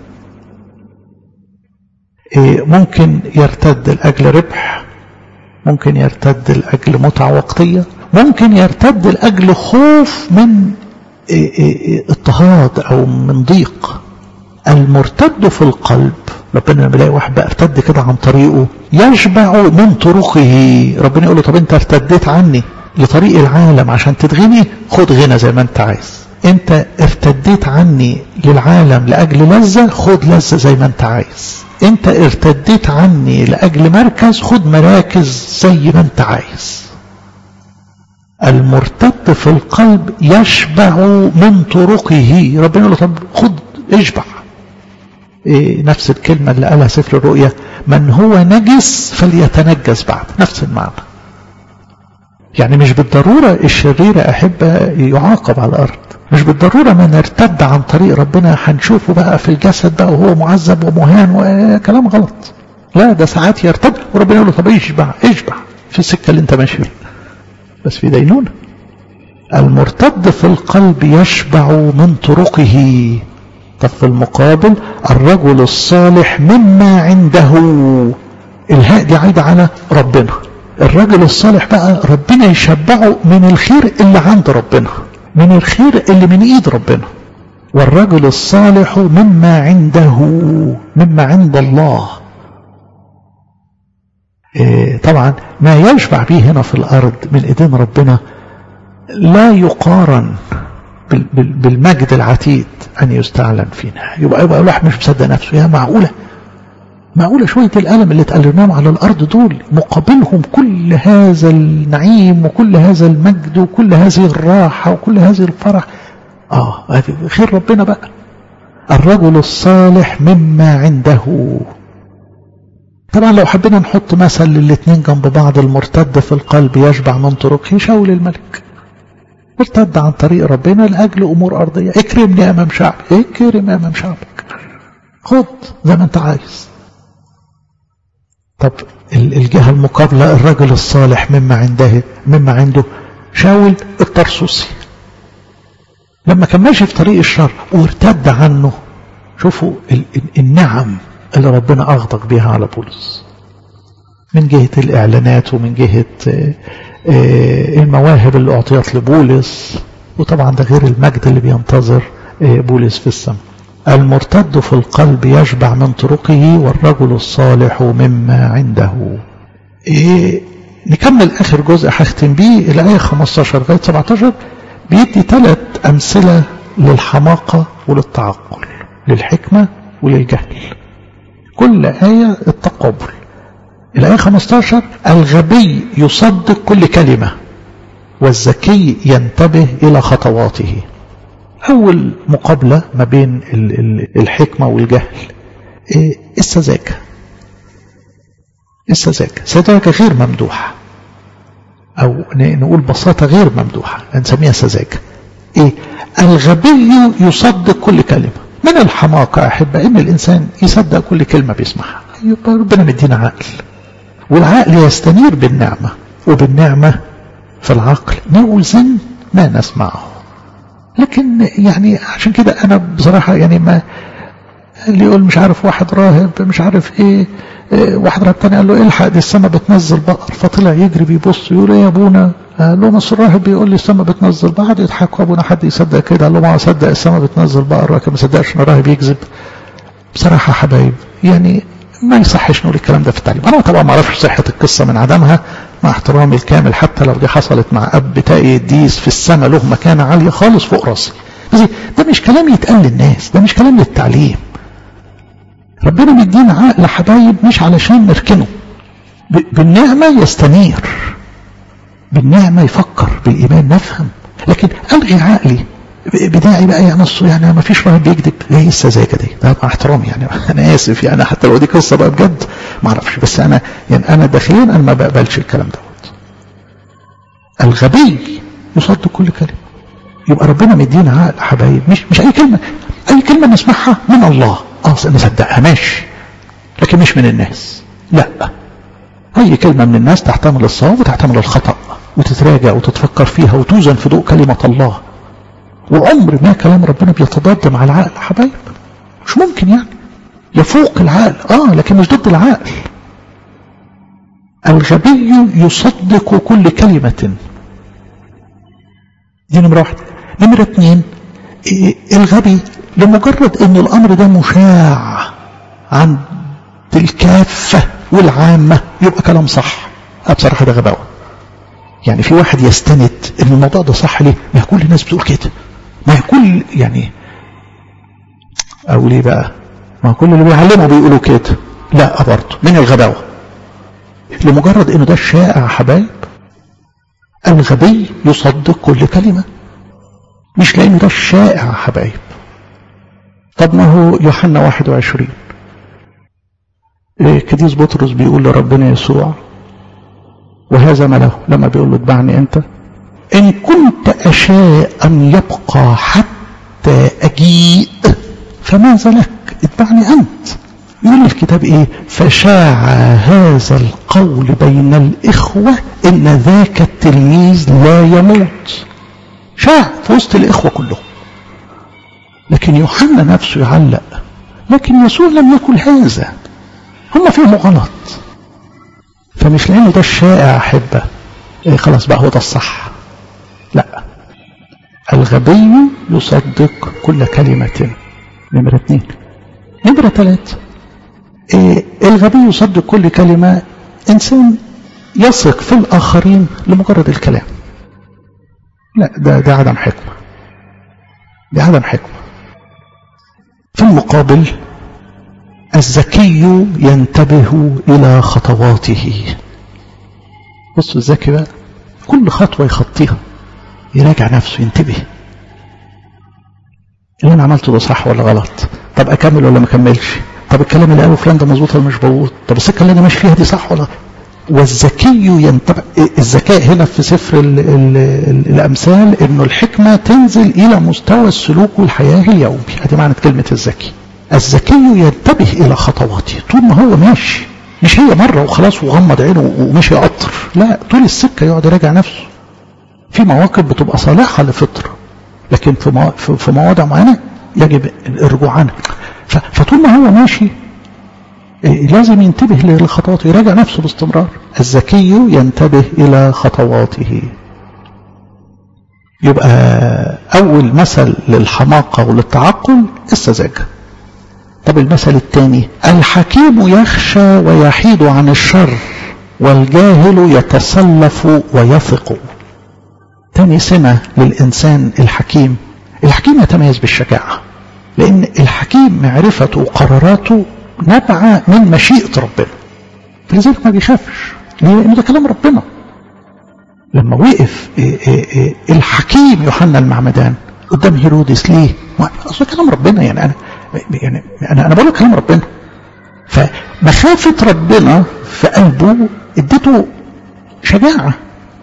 ممكن يرتد لأجل ربح ممكن يرتد لأجل متعة وقتية ممكن يرتد لأجل خوف من اضطهاد أو من ضيق المرتد في القلب ربنا لما يلاقي واحد بقى ارتد كده عن طريقه يشبع من طرقه ربنا يقول له طب انت ارتديت عني لطريق العالم عشان تتغني خد غنى زي ما انت عايز انت ارتديت عني للعالم لاجل لذة خد لذة زي ما انت عايز انت ارتديت عني لاجل مركز خد مراكز زي ما انت عايز المرتد في القلب يشبع من طرقه ربنا يقول له طب خد اشبع إيه نفس الكلمة اللي قالها سفر الرؤيا من هو نجس فليتنجس بعد نفس المعنى يعني مش بالضرورة الشرير أحب يعاقب على الأرض مش بالضرورة من ارتد عن طريق ربنا هنشوفه بقى في الجسد بقى وهو معذب ومهان وكلام غلط لا ده ساعات يرتد وربنا يقول له طب اشبع اشبع في السكة اللي انت ماشي بس في دينونة المرتد في القلب يشبع من طرقه طب في المقابل الرجل الصالح مما عنده الهاء دي عايدة على ربنا الرجل الصالح بقى ربنا يشبعه من الخير اللي عند ربنا من الخير اللي من ايد ربنا والرجل الصالح مما عنده مما عند الله إيه طبعا ما يشبع به هنا في الأرض من إيدين ربنا لا يقارن بالمجد العتيد أن يستعلن فينا يبقى يبقى الواحد مش مصدق نفسه يا معقولة معقولة شوية الألم اللي اتألمناهم على الأرض دول مقابلهم كل هذا النعيم وكل هذا المجد وكل هذه الراحة وكل هذه الفرح آه خير ربنا بقى الرجل الصالح مما عنده طبعا لو حبينا نحط مثل للاثنين جنب بعض المرتد في القلب يشبع من طرقه شاول الملك ارتد عن طريق ربنا لأجل أمور أرضية اكرمني أمام شعبي اكرم أمام شعبك خد زي ما انت عايز طب الجهة المقابلة الرجل الصالح مما عنده مما عنده شاول الطرسوسي لما كان ماشي في طريق الشر وارتد عنه شوفوا النعم اللي ربنا أغضق بها على بولس من جهة الإعلانات ومن جهة المواهب اللي أعطيت لبولس وطبعا ده غير المجد اللي بينتظر بولس في السماء المرتد في القلب يشبع من طرقه والرجل الصالح مما عنده إيه نكمل آخر جزء هختم بيه الآية 15 لغاية 17 بيدي ثلاث أمثلة للحماقة وللتعقل للحكمة وللجهل كل آية التقابل الآية 15 الغبي يصدق كل كلمة والذكي ينتبه إلى خطواته أول مقابلة ما بين الحكمة والجهل السذاجة السذاجة سذاجة غير ممدوحة أو نقول بساطة غير ممدوحة نسميها سذاجة إيه الغبي يصدق كل كلمة من الحماقة أحب إن الإنسان يصدق كل كلمة بيسمعها يبقى ربنا مدينا عقل والعقل يستنير بالنعمة وبالنعمة في العقل نوزن ما نسمعه لكن يعني عشان كده أنا بصراحة يعني ما اللي يقول مش عارف واحد راهب مش عارف ايه, إيه واحد راهب تاني قال له الحق دي السما بتنزل بقر فطلع يجري بيبص يقول ايه يا ابونا قال له مصر الراهب بيقول لي السما بتنزل بقر قعد يضحكوا ابونا حد يصدق كده قال له ما صدق السما بتنزل بقر لكن ما صدقش ان الراهب يكذب بصراحه حبايب يعني ما يصحش نقول الكلام ده في التعليم انا طبعا ما اعرفش صحه القصه من عدمها مع احترامي الكامل حتى لو دي حصلت مع اب تاقي الديس في السماء له مكانه عاليه خالص فوق راسي بس ده مش كلام يتقال للناس ده مش كلام للتعليم ربنا مدينا عقل حبايب مش علشان نركنه بالنعمة يستنير بالنعمة يفكر بالإيمان نفهم لكن ألغي عقلي بداعي بقى يا نصه يعني ما فيش راهب بيكذب ايه السذاجه دي ده مع احترامي يعني انا اسف يعني حتى لو دي قصه بقى بجد ما اعرفش بس انا يعني انا داخليا انا ما بقبلش الكلام دوت الغبي يصدق كل كلمه يبقى ربنا مدينا عقل حبايب مش مش اي كلمه اي كلمه نسمعها من الله اه نصدقها ماشي لكن مش من الناس لا اي كلمه من الناس تحتمل الصواب وتحتمل الخطا وتتراجع وتتفكر فيها وتوزن في ضوء كلمه الله وعمر ما كلام ربنا بيتضاد مع العقل حبايب مش ممكن يعني يفوق العقل اه لكن مش ضد العقل الغبي يصدق كل كلمة دي نمرة واحد نمرة اتنين الغبي لمجرد ان الامر ده مشاع عند الكافة والعامة يبقى كلام صح بصراحة ده غباوة يعني في واحد يستند ان الموضوع ده صح ليه ما كل الناس بتقول كده ما كل يعني او ليه بقى ما كل اللي بيعلموا بيقولوا كده لا برضه من الغباوة لمجرد انه ده الشائع حبايب الغبي يصدق كل كلمة مش لانه ده الشائع حبايب طب ما هو يوحنا 21 إيه كديس بطرس بيقول لربنا يسوع وهذا ما له لما بيقول له اتبعني انت ان كنت اشاء ان يبقى حتى اجيء فماذا لك اتبعني انت يقول الكتاب ايه فشاع هذا القول بين الاخوة ان ذاك التلميذ لا يموت شاع في وسط الاخوة كلهم لكن يوحنا نفسه يعلق لكن يسوع لم يكن هذا هم فيهم غلط فمش لانه ده الشائع احبه إيه خلاص بقى هو ده الصح لا الغبي يصدق كل كلمة نمرة اثنين نمرة ثلاثة إيه الغبي يصدق كل كلمة إنسان يثق في الآخرين لمجرد الكلام لا ده ده عدم حكمة ده عدم حكمة في المقابل الذكي ينتبه إلى خطواته بصوا الذكي بقى كل خطوة يخطيها يراجع نفسه ينتبه اللي انا عملته ده صح ولا غلط طب اكمل ولا ما اكملش طب الكلام اللي قاله فلان ده مظبوط ولا مش مظبوط طب السكه اللي انا ماشي فيها دي صح ولا والذكي ينتبه الذكاء هنا في سفر ال ال ال الامثال انه الحكمه تنزل الى مستوى السلوك والحياه اليومي ادي معنى كلمه الذكي الذكي ينتبه الى خطواته طول ما هو ماشي مش هي مره وخلاص وغمض عينه ومشي قطر لا طول السكه يقعد يراجع نفسه في مواقف بتبقى صالحه لفطره لكن في في مواضع معينه يجب الرجوع عنها فطول ما هو ماشي لازم ينتبه للخطوات يراجع نفسه باستمرار الذكي ينتبه إلى خطواته يبقى أول مثل للحماقة وللتعقل السذاجة طب المثل الثاني الحكيم يخشى ويحيد عن الشر والجاهل يتسلف ويثق تاني سمة للإنسان الحكيم الحكيم يتميز بالشجاعة لأن الحكيم معرفته وقراراته نبع من مشيئة ربنا فلذلك ما بيخافش ليه؟ لأنه ده كلام ربنا لما وقف الحكيم يوحنا المعمدان قدام هيرودس ليه؟ اصل كلام ربنا يعني انا يعني انا انا بقول كلام ربنا فمخافة ربنا في قلبه اديته شجاعة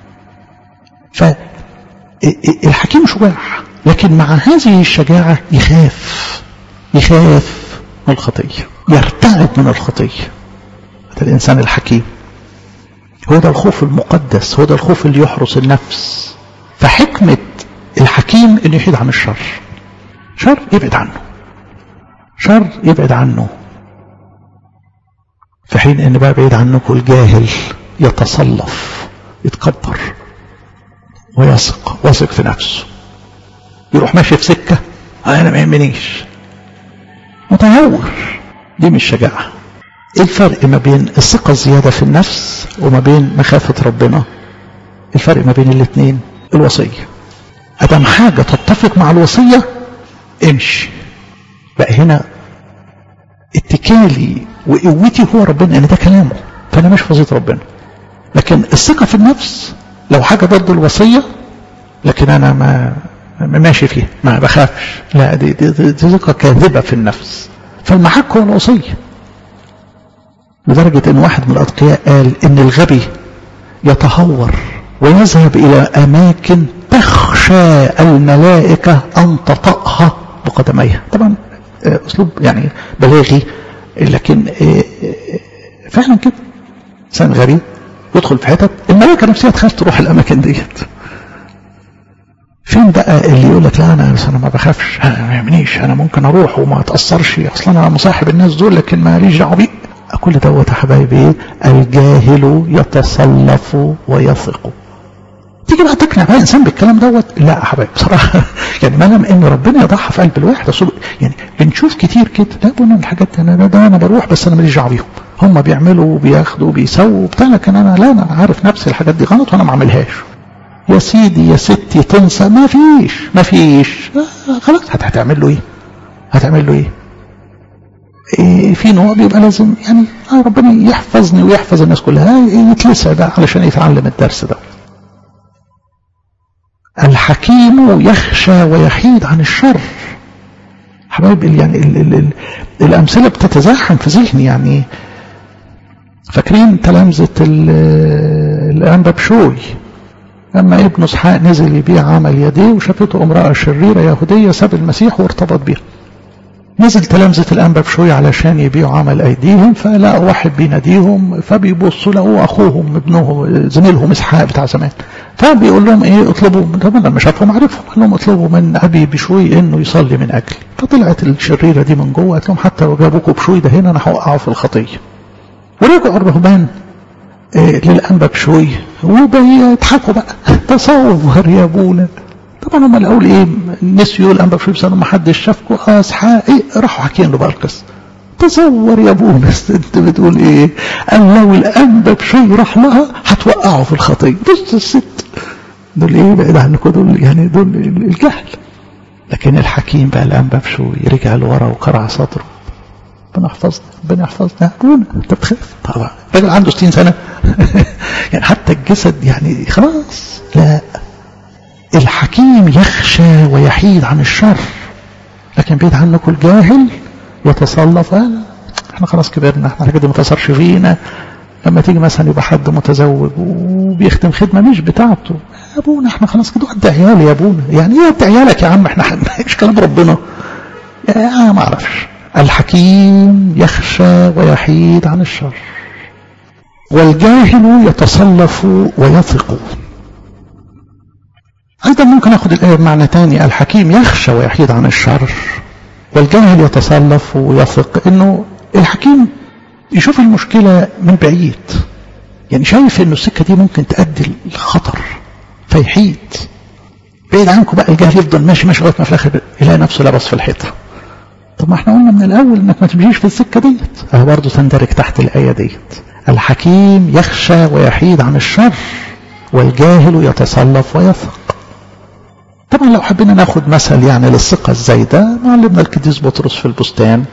فالحكيم شجاع لكن مع هذه الشجاعة يخاف يخاف من الخطية يرتعب من الخطية هذا الإنسان الحكيم هو ده الخوف المقدس هو ده الخوف اللي يحرس النفس فحكمة الحكيم انه يحيد عن الشر شر يبعد عنه شر يبعد عنه في حين ان بقى بعيد عنكم الجاهل يتصلف يتكبر ويثق واثق في نفسه يروح ماشي في سكة انا ما يهمنيش متهور دي مش شجاعة ايه الفرق ما بين الثقة الزيادة في النفس وما بين مخافة ربنا الفرق ما بين الاثنين الوصية ادم حاجة تتفق مع الوصية امشي بقى هنا اتكالي وقوتي هو ربنا ان ده كلامه فانا مش في وصية ربنا لكن الثقة في النفس لو حاجة ضد الوصية لكن انا ما ماشي فيها ما بخافش لا دي, دي, دي, دي ثقة كاذبة في النفس فالمحك هو الوصية لدرجة ان واحد من الاتقياء قال ان الغبي يتهور ويذهب الى اماكن تخشى الملائكة ان تطأها بقدميها طبعا اسلوب يعني بلاغي لكن فعلا كده انسان غبي يدخل في حتت الملائكة نفسها تخاف تروح الاماكن ديت فين بقى اللي يقول لك لا انا انا ما بخافش انا ما يهمنيش انا ممكن اروح وما اتاثرش اصلا انا مصاحب الناس دول لكن ماليش دعوه بيه كل دوت يا حبايبي ايه الجاهل يتصلف ويثق تيجي بقى تقنع بقى انسان بالكلام دوت لا يا حبايبي بصراحه يعني ما لم ان ربنا يضعها في قلب الواحد يعني بنشوف كتير كده لا بقول الحاجات انا ده, ده انا بروح بس انا ماليش دعوه بيهم هم بيعملوا وبياخدوا وبيسووا بتاع لكن انا لا انا عارف نفسي الحاجات دي غلط وانا ما اعملهاش يا سيدي يا ستي تنسى ما فيش ما فيش آه خلاص هتعمل له ايه هتعمل له ايه إيه في نوع بيبقى لازم يعني آه ربنا يحفظني ويحفظ الناس كلها يتلسع بقى علشان يتعلم الدرس ده الحكيم يخشى ويحيد عن الشر حبايب يعني ال ال ال الأمثلة بتتزاحم في ذهني يعني فاكرين تلامذة الأنبا بشوي لما ابن اسحاق نزل يبيع عمل يديه وشافته امرأة شريرة يهودية ساب المسيح وارتبط بيها نزل تلامذة الأنبا بشوي علشان يبيعوا عمل أيديهم فلقوا واحد بيناديهم فبيبصوا لقوا أخوهم ابنه زميلهم إسحاق بتاع زمان فبيقول لهم إيه اطلبوا طبعا لما شافهم عرفهم قال لهم اطلبوا من أبي بشوي إنه يصلي من أجلي فطلعت الشريرة دي من جوه قالت لهم حتى لو جابوكوا بشوي ده هنا أنا هوقعه في الخطية ورجعوا الرهبان إيه للأنبا بشوي وبيضحكوا بقى تصور يا ابونا طبعا هم الاول ايه نسيوا الانبا في بسنه ما حدش شافكم اه اسحاق ايه راحوا حاكيين له بقى القصه تصور يا ابونا انت بتقول ايه قال لو الانبا بشوي راح لها هتوقعه في الخطيه بص الست دول ايه بعيد عنكم دول يعني دول الجهل لكن الحكيم بقى الانبا بشوي رجع لورا وقرع صدره ربنا يحفظنا ربنا يحفظنا يا ابونا انت بتخاف طبعا الراجل عنده 60 سنه يعني حتى الجسد يعني خلاص لا الحكيم يخشى ويحيد عن الشر لكن بعيد عنكم الجاهل يتصلف آه احنا خلاص كبرنا احنا الحاجات دي ما تاثرش فينا لما تيجي مثلا يبقى حد متزوج وبيخدم خدمه مش بتاعته يا ابونا احنا خلاص كده قد عيالي يا ابونا يعني ايه قد عيالك يا عم احنا مش كلام ربنا يا ما اعرفش الحكيم يخشى ويحيد عن الشر والجاهل يتصلف ويثق أيضا ممكن أخذ الآية بمعنى تاني الحكيم يخشى ويحيد عن الشر والجاهل يتصلف ويثق إنه الحكيم يشوف المشكلة من بعيد يعني شايف إنه السكة دي ممكن تؤدي الخطر فيحيد بعيد عنكم بقى الجاهل يفضل ماشي ماشي لغايه ما في الاخر يلاقي نفسه لبس في الحيطه طب ما احنا قلنا من الاول انك ما تمشيش في السكه ديت اهو برضه تندرج تحت الايه ديت الحكيم يخشى ويحيد عن الشر والجاهل يتصلف ويثق طبعا لو حبينا ناخد مثل يعني للثقة الزايدة معلمنا القديس بطرس في البستان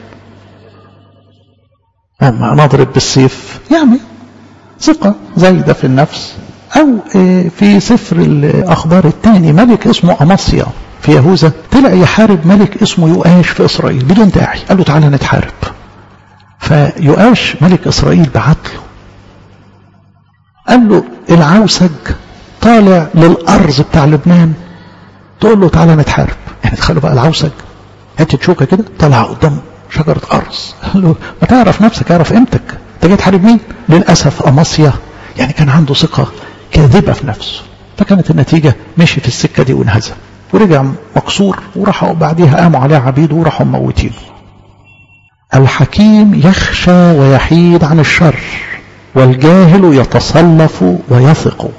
أما نضرب بالسيف يعني ثقة زايدة في النفس أو في سفر الأخبار الثاني ملك اسمه أمصيا في يهوذا طلع يحارب ملك اسمه يؤاش في إسرائيل بدون داعي قال له تعالى نتحارب فيؤاش ملك إسرائيل بعت له قال له العوسج طالع للأرض بتاع لبنان تقول له تعالى نتحارب يعني تخيلوا بقى العوسج حته شوكه كده طالعه قدام شجره ارز قال له ما تعرف نفسك اعرف قيمتك انت جاي تحارب مين؟ للاسف امصيا يعني كان عنده ثقه كاذبه في نفسه فكانت النتيجه مشي في السكه دي وانهزم ورجع مكسور وراحوا بعديها قاموا عليه عبيد وراحوا موتينه الحكيم يخشى ويحيد عن الشر والجاهل يتصلف ويثق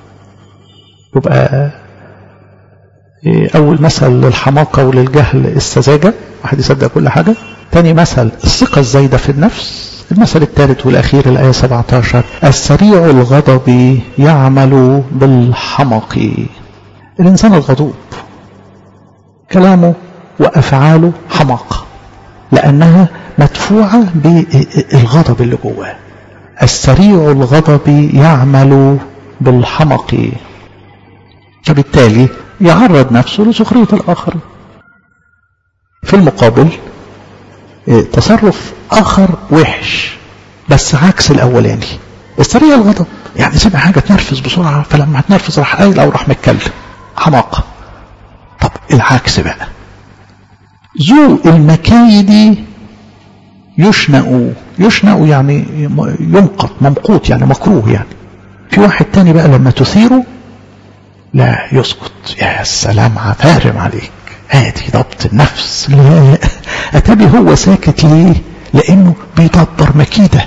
يبقى أول مثل للحماقة وللجهل السذاجة واحد يصدق كل حاجة تاني مثل الثقة الزايدة في النفس المثل الثالث والأخير الآية 17 السريع الغضب يعمل بالحمق الإنسان الغضوب كلامه وأفعاله حماقة لأنها مدفوعة بالغضب اللي جواه السريع الغضب يعمل بالحمق فبالتالي يعرض نفسه لسخرية الآخر في المقابل تصرف آخر وحش بس عكس الأولاني السريع الغضب يعني سمع حاجة تنرفز بسرعة فلما هتنرفز راح قايل أو راح متكلم حماقة طب العكس بقى ذو المكايد يشنأ يشنأ يعني يمقت ممقوت يعني مكروه يعني في واحد تاني بقى لما تثيره لا يسكت يا سلام عفارم عليك هادي ضبط النفس لا أتبي هو ساكت ليه لأنه بيدبر مكيدة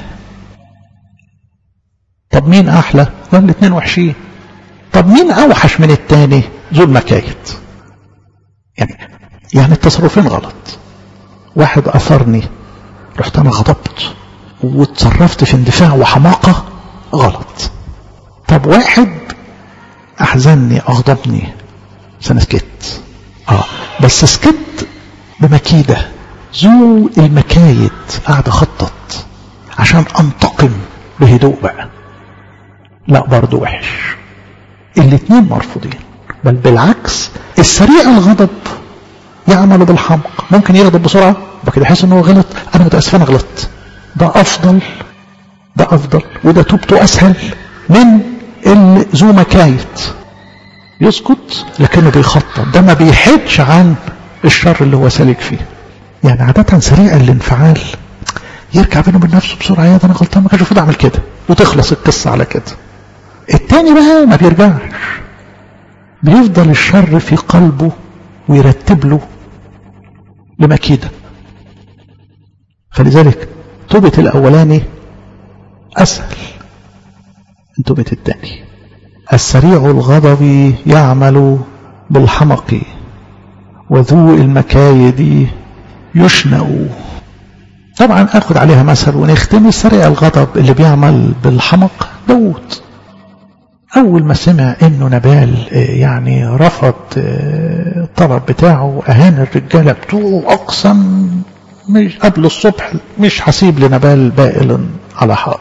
طب مين أحلى قال الاثنين وحشين طب مين أوحش من التاني ذو المكايد يعني يعني التصرفين غلط واحد أثرني رحت أنا غضبت وتصرفت في اندفاع وحماقة غلط طب واحد أحزنني أغضبني فأنا سكت آه بس سكت بمكيدة ذو المكايد قاعد أخطط عشان أنتقم بهدوء بقى لا برضه وحش الاتنين مرفوضين بل بالعكس السريع الغضب يعمل بالحمق ممكن يغضب بسرعة وكده يحس انه غلط انا متاسف انا غلطت ده افضل ده افضل وده توبته اسهل من اللي ذو مكايد يسكت لكنه بيخطط ده ما بيحدش عن الشر اللي هو سالك فيه يعني عادة سريع الانفعال يركع بينه وبين نفسه بسرعة يا ده انا غلطان ما كانش المفروض اعمل كده وتخلص القصة على كده التاني بقى ما بيرجعش بيفضل الشر في قلبه ويرتب له لمكيدة فلذلك توبة الأولاني أسهل من توبة الثاني السريع الغضب يعمل بالحمق وذو المكايد يشنأ طبعا اخد عليها مثل ونختم سريع الغضب اللي بيعمل بالحمق داود اول ما سمع انه نبال يعني رفض الطلب بتاعه اهان الرجاله بتوعه اقسم مش قبل الصبح مش هسيب لنبال بائل على حائط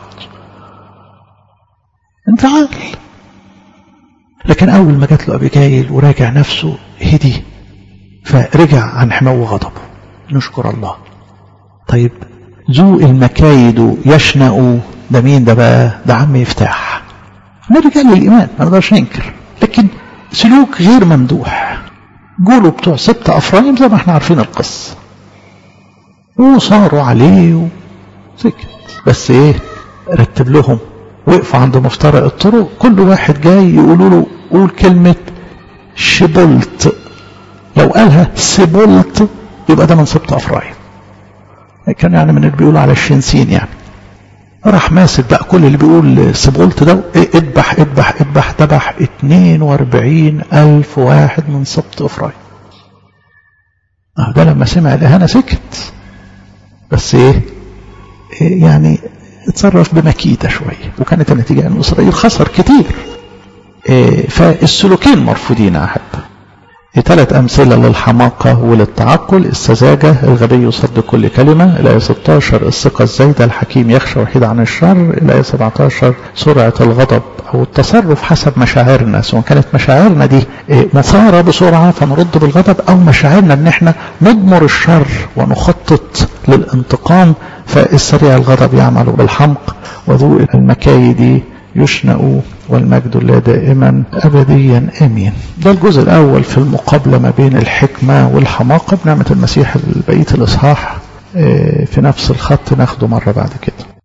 انفعال لكن اول ما جات له ابيجايل وراجع نفسه هدي فرجع عن حمو غضبه نشكر الله طيب ذو المكايد يشنأ ده مين ده بقى ده عم يفتح من رجال الإيمان ما نقدرش ننكر لكن سلوك غير ممدوح جولوا بتوع ست أفرايم زي ما احنا عارفين القصة وصاروا عليه وسكت بس ايه رتب لهم وقفوا عند مفترق الطرق كل واحد جاي يقولوا له قول كلمة شبلت لو قالها سبلت يبقى ده من سبط أفرايم كان يعني من اللي بيقولوا على الشنسين يعني راح ماسك بقى كل اللي بيقول سبولت ده إيه اذبح اذبح اذبح ذبح 42 ألف واحد من سبط إفرايم ده لما سمع الإهانة سكت بس إيه, إيه يعني اتصرف بمكيدة شوية وكانت النتيجة أن إسرائيل خسر كتير إيه فالسلوكين مرفوضين يا أحبه ثلاث أمثلة للحماقة وللتعقل السذاجة الغبي يصدق كل كلمة الآية 16 الثقة الزايدة الحكيم يخشى وحيد عن الشر الآية 17 سرعة الغضب أو التصرف حسب مشاعرنا سواء كانت مشاعرنا دي مثارة بسرعة فنرد بالغضب أو مشاعرنا أن احنا نضمر الشر ونخطط للانتقام فالسريع الغضب يعمل بالحمق وذو المكايد يشنأ والمجد لله دائما أبديا آمين ده الجزء الأول في المقابلة ما بين الحكمة والحماقة بنعمة المسيح بقية الإصحاح في نفس الخط ناخده مرة بعد كده